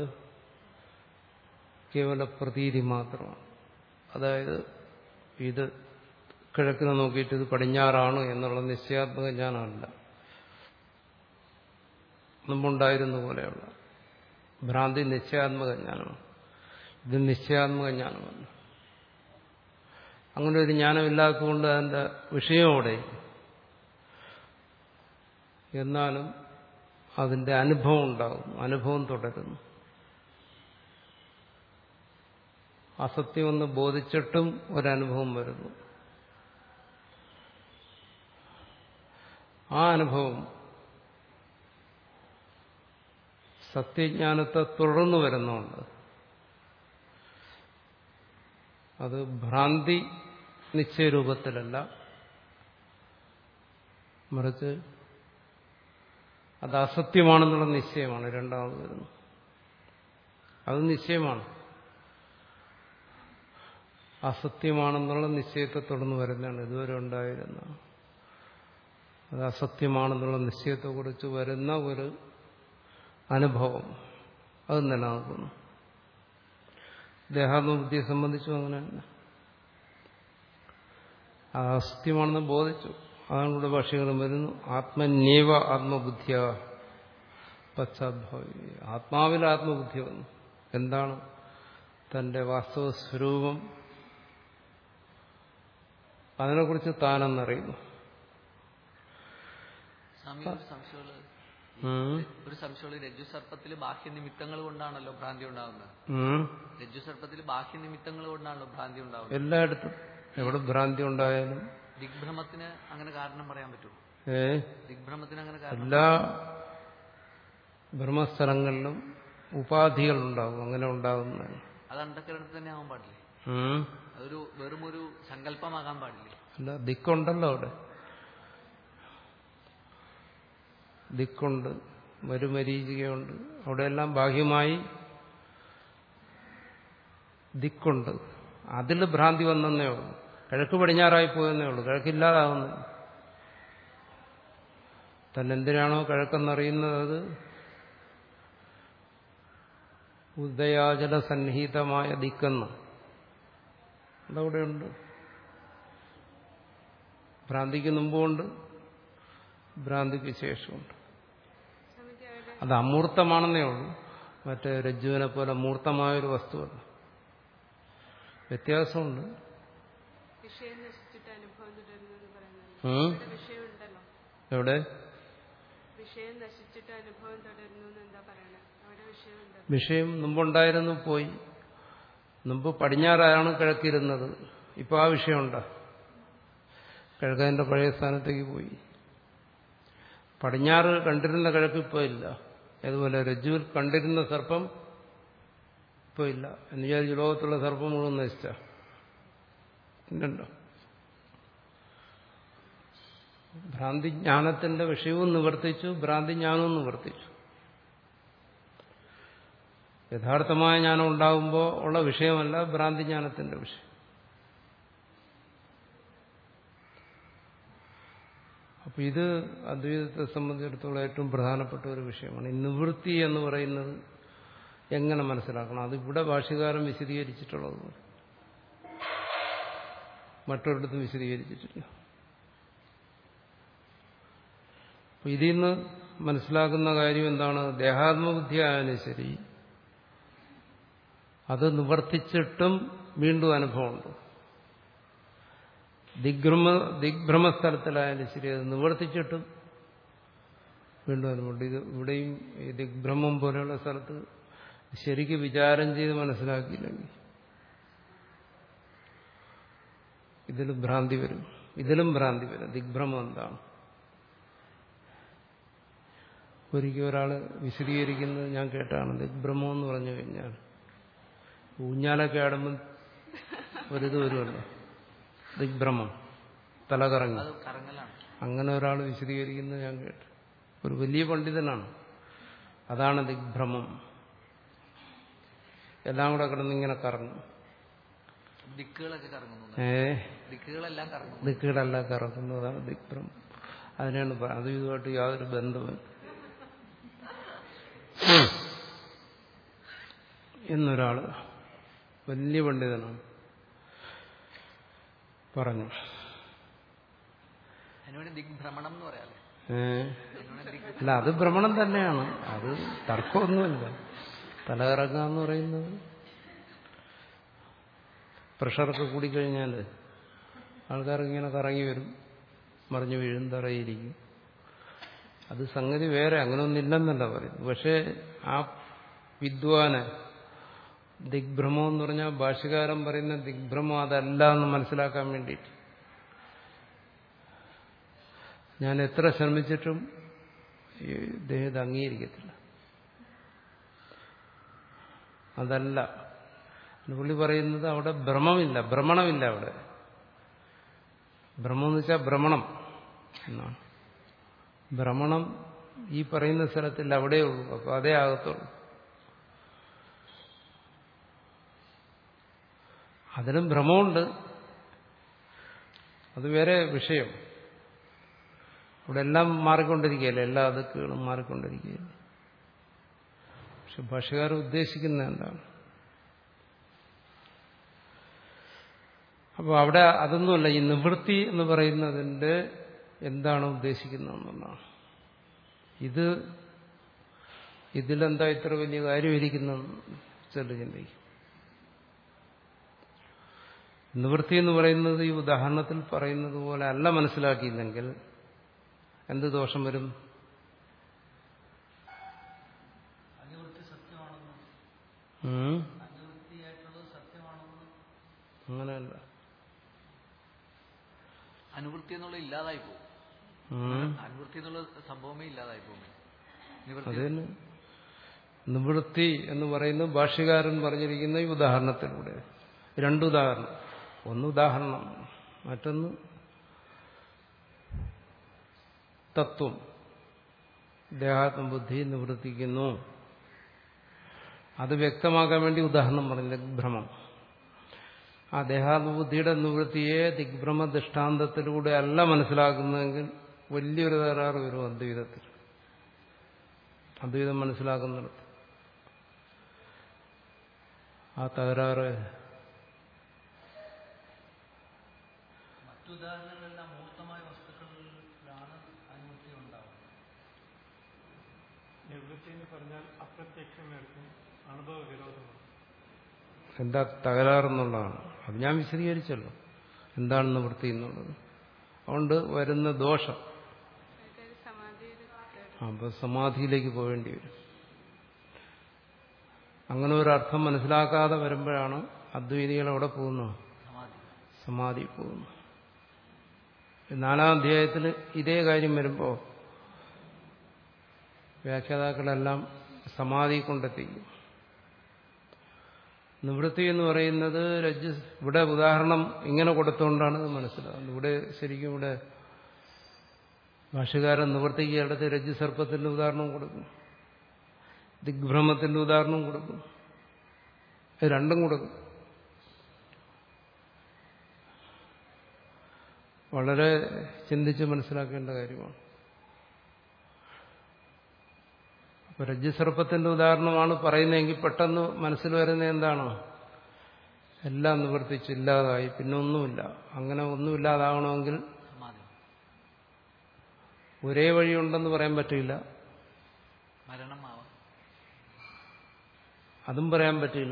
കേവല പ്രതീതി മാത്രമാണ് അതായത് ഇത് കിഴക്കിനെ നോക്കിയിട്ട് ഇത് പടിഞ്ഞാറാണ് എന്നുള്ള നിശ്ചയാത്മക ജ്ഞാനമല്ല മുമ്പുണ്ടായിരുന്ന പോലെയുള്ള ഭ്രാന്തി നിശ്ചയാത്മക ജ്ഞാനമാണ് ഇത് നിശ്ചയാത്മക ജ്ഞാനമല്ല അങ്ങനെ ഒരു ജ്ഞാനമില്ലാത്തതുകൊണ്ട് അതിന്റെ വിഷയം അവിടെ എന്നാലും അതിന്റെ അനുഭവം ഉണ്ടാകും അനുഭവം തുടരുന്നു അസത്യമെന്ന് ബോധിച്ചിട്ടും ഒരനുഭവം വരുന്നു ആ അനുഭവം സത്യജ്ഞാനത്തെ തുടർന്നു വരുന്നുണ്ട് അത് ഭ്രാന്തി നിശ്ചയരൂപത്തിലല്ല മറിച്ച് അത് അസത്യമാണെന്നുള്ള നിശ്ചയമാണ് രണ്ടാമത് വരുന്നത് അത് നിശ്ചയമാണ് അസത്യമാണെന്നുള്ള നിശ്ചയത്തെ തുടർന്ന് വരുന്നതാണ് ഇതുവരെ ഉണ്ടായിരുന്ന അത് അസത്യമാണെന്നുള്ള നിശ്ചയത്തെക്കുറിച്ച് വരുന്ന ഒരു അനുഭവം അത് നിലനിൽക്കുന്നു ദേഹാത്മബുദ്ധിയെ സംബന്ധിച്ചും അങ്ങനെ തന്നെ അസത്യമാണെന്ന് ബോധിച്ചു അതാണ് ഇവിടെ ഭാഷകളും വരുന്നു ആത്മന്യവ ആത്മബുദ്ധിയ പശ്ചാത്ഭാവി ആത്മാവിൽ ആത്മബുദ്ധി വന്നു എന്താണ് തന്റെ വാസ്തവ സ്വരൂപം അതിനെക്കുറിച്ച് താനെന്നറിയുന്നു സ്വാമി ഒരു സംശയമുള്ളത് ഉം. ഒരു സംശയമുള്ളത് രജ്ജു സർപ്പത്തിൽ ബാഹ്യ നിമിത്തങ്ങൾ കൊണ്ടാണല്ലോ ഭ്രാന്തി ഉണ്ടാകുന്നത് ഉം. രജ്ജു സർപ്പത്തിൽ ബാഹ്യ നിമിത്തങ്ങൾ കൊണ്ടാണല്ലോ ഭ്രാന്തി ഉണ്ടാകുന്നത് എല്ലായിടത്തും എവിടെ ഭ്രാന്തി ഉണ്ടായാലും ദിഗ്ഭ്രമത്തിന് അങ്ങനെ കാരണം പറയാൻ പറ്റുമോ ഏ ദിഗ്ഭ്രമത്തിന് അങ്ങനെ കാരണം എല്ലാ ബ്രഹ്മസ്ഥലങ്ങളിലും ഉപാധികളുണ്ടാകും അങ്ങനെ ഉണ്ടാകുന്നതാണ് അത് അന്ധക്കരണത്തിൽ തന്നെ ആവാൻ പാടില്ലേ ഉം. അതൊരു വെറും ഒരു സങ്കല്പമാകാൻ പാടില്ലേ അല്ല ദിക്കുണ്ടല്ലോ അവിടെ ദിക്കുണ്ട് മരുമരീചികയുണ്ട് അവിടെയെല്ലാം ബാഹ്യമായി ദിക്കുണ്ട് അതിൽ ഭ്രാന്തി വന്നെന്നേ ഉള്ളൂ കിഴക്ക് പടിഞ്ഞാറായി പോയെന്നേ ഉള്ളൂ കിഴക്കില്ലാതാവുന്നില്ല തന്നെന്തിനാണോ കിഴക്കെന്നറിയുന്നത് അത് ഉദയാചല സന്നിഹിതമായ ദിക്കെന്ന് അതവിടെയുണ്ട് ഭ്രാന്തിക്ക് മുമ്പുണ്ട് ഭ്രാന്തിക്ക് ശേഷമുണ്ട് സമിതി അവരുടെ അത് അമൂർത്തമാണെന്നേ ഉള്ളൂ മറ്റേ രജ്ജുവിനെ പോലെ മൂർത്തമായൊരു വസ്തുവല്ല വ്യത്യാസമുണ്ട് വിഷയം നശിച്ചിട്ട് അനുഭവം തുടരുന്നു എന്ന് പറയുന്നത് ഉം? ഇവിടെ വിഷയം ഉണ്ടല്ലോ എവിടെ വിഷയം നശിച്ചിട്ട് അനുഭവം തുടരുന്നു എന്ന് എന്താ പറയണേ അവിടെ വിഷയം ഉണ്ടല്ലോ വിഷയം മുമ്പുണ്ടായിരുന്നു പോയി മുമ്പ് പടിഞ്ഞാറാണ് കിഴക്കിരുന്നത് ഇപ്പൊ ആ വിഷയമുണ്ട് കിഴക്കതിന്റെ പഴയ സ്ഥാനത്തേക്ക് പോയി പടിഞ്ഞാറ് കണ്ടിരുന്ന കിഴക്ക് ഇപ്പോൾ ഇല്ല അതുപോലെ രജ്ജുവിൽ കണ്ടിരുന്ന സർപ്പം ഇപ്പോൾ ഇല്ല എന്ന് വിചാരിച്ച് ലോകത്തുള്ള സർപ്പം മുഴുവൻ നശിച്ച ഇല്ലല്ലോ ഭ്രാന്തിജ്ഞാനത്തിന്റെ വിഷയവും നിവർത്തിച്ചു ഭ്രാന്തിജ്ഞാനവും നിവർത്തിച്ചു യഥാർത്ഥമായ ജ്ഞാനം ഉണ്ടാകുമ്പോൾ ഉള്ള വിഷയമല്ല ഭ്രാന്തിജ്ഞാനത്തിന്റെ വിഷയം അപ്പൊ ഇത് അദ്വൈതത്തെ സംബന്ധിച്ചിടത്തോളം ഏറ്റവും പ്രധാനപ്പെട്ട ഒരു വിഷയമാണ് ഈ നിവൃത്തി എന്ന് പറയുന്നത് എങ്ങനെ മനസ്സിലാക്കണം അത് ഇവിടെ ഭാഷ്യകാരൻ വിശദീകരിച്ചിട്ടുള്ളത് മറ്റൊരിടത്തും വിശദീകരിച്ചിട്ടില്ല അപ്പൊ ഇതിൽ നിന്ന് മനസ്സിലാക്കുന്ന കാര്യം എന്താണ് ദേഹാത്മബുദ്ധി ആയാലും ശരി അത് നിവർത്തിച്ചിട്ടും വീണ്ടും അനുഭവമുണ്ട് ദിഗ്ഭ്രമ ദിഗ്ഭ്രമസ്ഥലത്തിലായാലും ശരി അത് നിവർത്തിച്ചിട്ടും വീണ്ടും അനുഭവമുണ്ട് ഇത് ഇവിടെയും ഈ ദിഗ്ഭ്രമം പോലെയുള്ള സ്ഥലത്ത് ശരിക്ക് വിചാരം ചെയ്ത് മനസ്സിലാക്കിയില്ലെങ്കിൽ ഇതിലും ഭ്രാന്തി വരും ഇതിലും ഭ്രാന്തി വരും ദിഗ്ഭ്രമം എന്താണ് ഒരിക്കൽ ഒരാൾ വിശദീകരിക്കുന്നത് ഞാൻ കേട്ടാണ് ദിഗ്ഭ്രമം എന്ന് പറഞ്ഞു കഴിഞ്ഞാൽ ഊഞ്ഞാലൊക്കെ ആടുമ്പം ഒരിത് വരുമല്ലോ ദിഗ്ഭ്രമം തലകറങ്ങി അത് കറങ്ങലാണ് അങ്ങനെ ഒരാൾ വിശദീകരിക്കുന്നത് ഞാൻ കേട്ടു ഒരു വലിയ പണ്ഡിതനാണ് അതാണ് ദിഗ്ഭ്രമം എല്ലാം കൂടെ കിടന്നിങ്ങനെ കറങ്ങും ദിക്കുകളൊക്കെ കറങ്ങുന്നു ഏ ദിക്കുകളെല്ലാം കറങ്ങുന്നു ദിക്കുകളല്ല കറങ്ങുന്നതാണ് ദിഗ്ഭ്രമം അതിനാണ് പ- അതും ഇതുമായിട്ട് യാതൊരു ബന്ധവും എന്നൊരാള് വലിയ പണ്ഡിതനാണ് പറഞ്ഞു അതിനുവേണ്ടി ദിഗ്ഭ്രമണം എന്ന് പറയാല്ലേ ഏ അതിനുവേണ്ടി ദിഗ് അല്ല അത് ഭ്രമണം തന്നെയാണ് അത് തർക്കമൊന്നുമില്ല തലകറങ്ങുക എന്ന് പറയുന്നത് പ്രഷറൊക്കെ കൂടിക്കഴിഞ്ഞാൽ ആൾക്കാർക്ക് ഇങ്ങനെ കറങ്ങി വരും മറിഞ്ഞു വീഴും തറയിരിക്കും അത് സംഗതി വേറെ അങ്ങനെയൊന്നില്ലെന്നല്ല പറയുന്നത് പക്ഷേ ആ വിദ്വാന് ദിഗ്ഭ്രമം എന്ന് പറഞ്ഞാൽ ഭാഷകാരൻ പറയുന്ന ദിഗ്ഭ്രമം അതല്ല എന്ന് മനസ്സിലാക്കാൻ വേണ്ടിയിട്ട് ഞാൻ എത്ര ശ്രമിച്ചിട്ടും ഈ ഇദ്ദേഹം ഇത് അംഗീകരിക്കത്തില്ല അതല്ല പുള്ളി പറയുന്നത് അവിടെ ഭ്രമമില്ല ഭ്രമണമില്ല അവിടെ ഭ്രമം എന്ന് വെച്ചാൽ ഭ്രമണം എന്നാണ് ഭ്രമണം ഈ പറയുന്ന സ്ഥലത്തില്ല അവിടെയേ ഉള്ളൂ അപ്പോൾ അതേ ആകത്തുള്ളൂ അതിനും ഭ്രമമുണ്ട് അത് വേറെ വിഷയം അവിടെ എല്ലാം മാറിക്കൊണ്ടിരിക്കുകയല്ലേ എല്ലാ അതുക്കുകളും മാറിക്കൊണ്ടിരിക്കുകയല്ലേ പക്ഷെ ഭാഷകാരൻ ഉദ്ദേശിക്കുന്ന എന്താണ് അപ്പോൾ അവിടെ അതൊന്നുമല്ല ഈ നിവൃത്തി എന്ന് പറയുന്നതിൻ്റെ എന്താണ് ഉദ്ദേശിക്കുന്നതെന്നുള്ളതാണ് ഇത് ഇതിലെന്താ ഇത്ര വലിയ കാര്യം ഇരിക്കുന്നെന്ന് ചില ചിന്തിക്കും നിവൃത്തി എന്ന് പറയുന്നത് ഈ ഉദാഹരണത്തിൽ പറയുന്നത് പോലെ അല്ല മനസ്സിലാക്കിയില്ലെങ്കിൽ എന്ത് ദോഷം വരും ഉം? അങ്ങനെയല്ല അനുവൃത്തി എന്നുള്ളത് ഇല്ലാതായി പോകും ഉം. അനുവൃത്തി എന്നുള്ള സംഭവമേ ഇല്ലാതായി പോകും അത് നിവൃത്തി തന്നെ നിവൃത്തി എന്ന് പറയുന്നത് ഭാഷ്യകാരൻ പറഞ്ഞിരിക്കുന്ന ഈ ഉദാഹരണത്തിലൂടെ രണ്ടുദാഹരണം ഒന്ന് ഉദാഹരണം മറ്റൊന്ന് തത്വം ദേഹാത്മബുദ്ധി നിവർത്തിക്കുന്നു അത് വ്യക്തമാക്കാൻ വേണ്ടി ഉദാഹരണം പറഞ്ഞു ദിഗ്ഭ്രമം ആ ദേഹാത്മബുദ്ധിയുടെ നിവൃത്തിയെ ദിഗ്ഭ്രമ ദൃഷ്ടാന്തത്തിലൂടെ അല്ല മനസ്സിലാക്കുന്നതെങ്കിൽ വലിയൊരു തകരാറ് വരും അദ്വൈതത്തിൽ അദ്വൈതം മനസ്സിലാക്കുന്നിടത്ത് ആ തകരാറ് മറ്റുദാഹരണങ്ങളെല്ലാം മൂർത്തമായ നിവൃത്തി എന്ന് പറഞ്ഞാൽ അപ്രത്യക്ഷമായിരിക്കും അനുഭവ വിരോധമാണ് എന്താ തകരാറെന്നുള്ളതാണ് അത് ഞാൻ വിശദീകരിച്ചല്ലോ എന്താണ് നിവൃത്തി എന്നുള്ളത് അതുകൊണ്ട് വരുന്ന ദോഷം അതായത് സമാധിയിൽ അപ്പോൾ സമാധിയിലേക്ക് പോകേണ്ടി വരും അങ്ങനെ ഒരു അർത്ഥം മനസ്സിലാക്കാതെ വരുമ്പോഴാണ് അദ്വൈതികൾ അവിടെ പോകുന്നത് സമാധി സമാധി പോകുന്നു നാലാം അധ്യായത്തിൽ ഇതേ കാര്യം വരുമ്പോൾ വ്യാഖ്യാതാക്കളെല്ലാം സമാധി കൊണ്ടെത്തിക്കും നിവൃത്തി എന്ന് പറയുന്നത് രജ്ജു ഇവിടെ ഉദാഹരണം ഇങ്ങനെ കൊടുത്തുകൊണ്ടാണ് ഇത് മനസ്സിലാകുന്നത് ഇവിടെ ശരിക്കും ഇവിടെ ഭാഷകാരൻ നിവർത്തിക്ക് അടുത്ത് രജ്ജു സർപ്പത്തിന്റെ ഉദാഹരണം കൊടുക്കും ദിഗ്ഭ്രമത്തിന്റെ ഉദാഹരണം കൊടുക്കും ഇത് രണ്ടും കൊടുക്കും വളരെ ചിന്തിച്ച് മനസ്സിലാക്കേണ്ട കാര്യമാണ് അപ്പൊ രജ്ജുസർപ്പത്തിന്റെ ഉദാഹരണമാണ് പറയുന്നതെങ്കിൽ പെട്ടെന്ന് മനസ്സിൽ വരുന്നത് എന്താണ് എല്ലാം നിവർത്തിച്ച് ഇല്ലാതായി പിന്നെ ഒന്നുമില്ല അങ്ങനെ ഒന്നുമില്ലാതാകണമെങ്കിൽ സമാധി ഒരേ വഴിയുണ്ടെന്ന് പറയാൻ പറ്റില്ല മരണം ആവാം അതും പറയാൻ പറ്റില്ല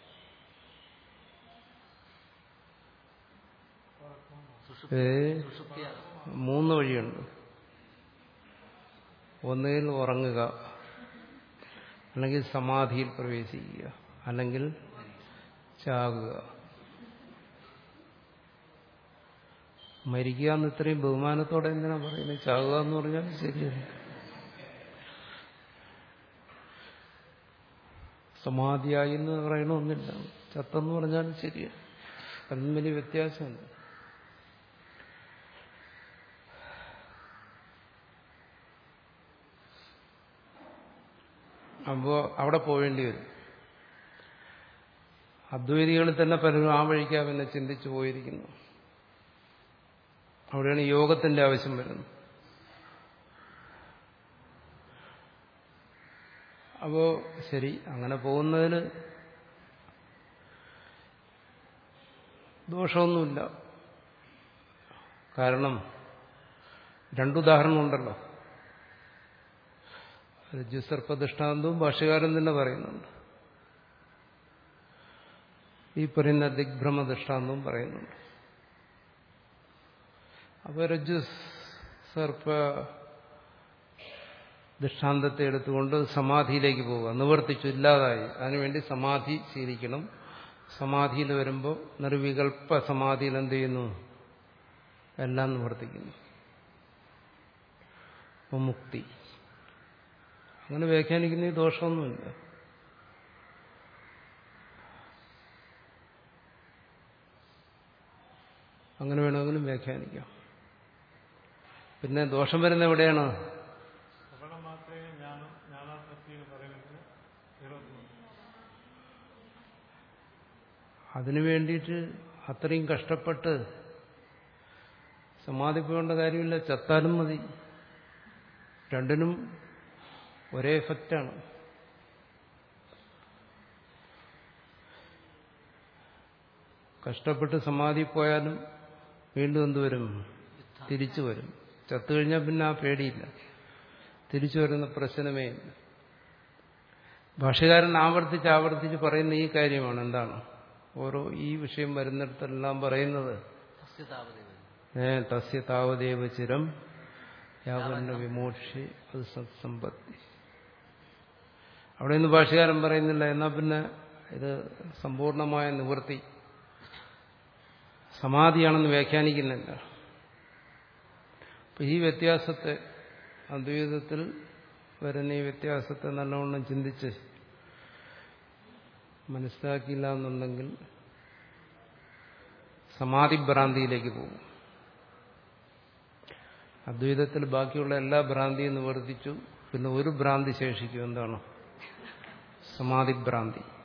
സുഷുപ്തി ഏ സുഷുപ്തിയാകാം മൂന്ന് വഴിയുണ്ട് ഒന്നുകിൽ ഉറങ്ങുക അല്ലെങ്കിൽ സമാധിയിൽ പ്രവേശിക്കുക അല്ലെങ്കിൽ ചാകുക മരിക്കുക എന്ന് ഇത്രയും ബഹുമാനത്തോടെ എന്തിനാ പറയുന്നത് ചാകുക എന്ന് പറഞ്ഞാൽ ശരിയല്ല സമാധിയായി എന്ന് പറയണമെന്നില്ല ചത്തെന്ന് പറഞ്ഞാലും ശരിയാണ് അതിന് വലിയ വ്യത്യാസമുണ്ട് അപ്പോൾ അവിടെ പോവേണ്ടി വരും അദ്വൈതികളിൽ തന്നെ പലരും ആ വഴിക്കാ പിന്നെ ചിന്തിച്ചു പോയിരിക്കുന്നു അവിടെയാണ് യോഗത്തിന്റെ ആവശ്യം വരുന്നത് അപ്പോ ശരി അങ്ങനെ പോകുന്നതിന് ദോഷമൊന്നുമില്ല കാരണം രണ്ടുദാഹരണമുണ്ടല്ലോ രജ്ജുസർപ്പ ദൃഷ്ടാന്തവും ഭാഷ്യകാരൻ തന്നെ പറയുന്നുണ്ട് ഈ പറയുന്ന ദിഗ്ഭ്രമ ദൃഷ്ടാന്തവും പറയുന്നുണ്ട് അപ്പോൾ രജ്ജു സർപ്പ ദൃഷ്ടാന്തത്തെ എടുത്തുകൊണ്ട് സമാധിയിലേക്ക് പോവുക നിവർത്തിച്ചു ഇല്ലാതായി അതിനുവേണ്ടി സമാധി ശീലിക്കണം സമാധിയിൽ വരുമ്പോൾ നിർവികൽപ്പ സമാധിയിൽ എന്ത് ചെയ്യുന്നു എല്ലാം നിവർത്തിക്കുന്നു അപ്പോൾ മുക്തി അങ്ങനെ വ്യാഖ്യാനിക്കുന്ന ദോഷമൊന്നുമില്ല അങ്ങനെ വേണമെങ്കിലും വ്യാഖ്യാനിക്കാം പിന്നെ ദോഷം വരുന്ന എവിടെയാണ് അവിടെ മാത്രമേ ജ്ഞാനം ജ്ഞാനാസക്തി എന്ന് പറയുന്നതിന് വിരോധമുണ്ട് അതിനു വേണ്ടിയിട്ട് അത്രയും കഷ്ടപ്പെട്ട് സമാധി പോകേണ്ട കാര്യമില്ല ചത്താലും മതി രണ്ടിനും ഒരേ എഫക്റ്റാണ് കഷ്ടപ്പെട്ട് സമാധി പോയാലും വീണ്ടും എന്തുവരും തിരിച്ചു വരും ചത്തു കഴിഞ്ഞാൽ പിന്നെ ആ പേടിയില്ല തിരിച്ചു വരുന്ന പ്രശ്നമേ ഇല്ല ഭാഷകാരൻ ആവർത്തിച്ച് ആവർത്തിച്ച് പറയുന്ന ഈ കാര്യമാണ് എന്താണ് ഓരോ ഈ വിഷയം വരുന്നിടത്തെല്ലാം പറയുന്നത് തസ്യ താവദേവ ഏ തസ്യ താവദേവ ചിരം യാവന്ന വിമോക്ഷി അത് സത്സമ്പത്തി അവിടെ നിന്ന് ഭാഷകാരൻ പറയുന്നില്ല എന്നാ പിന്നെ ഇത് സമ്പൂർണമായ നിവൃത്തി സമാധിയാണെന്ന് വ്യാഖ്യാനിക്കുന്നില്ല അപ്പൊ ഈ വ്യത്യാസത്തെ അദ്വൈതത്തിൽ വരുന്ന ഈ വ്യത്യാസത്തെ നല്ലവണ്ണം ചിന്തിച്ച് മനസ്സിലാക്കിയില്ല എന്നുണ്ടെങ്കിൽ സമാധിഭ്രാന്തിയിലേക്ക് പോകും അദ്വൈതത്തിൽ ബാക്കിയുള്ള എല്ലാ ഭ്രാന്തിയും നിവർത്തിച്ചു പിന്നെ ഒരു ഭ്രാന്തി ശേഷിക്കും എന്താണ് സമാധിഭ്രാന്തി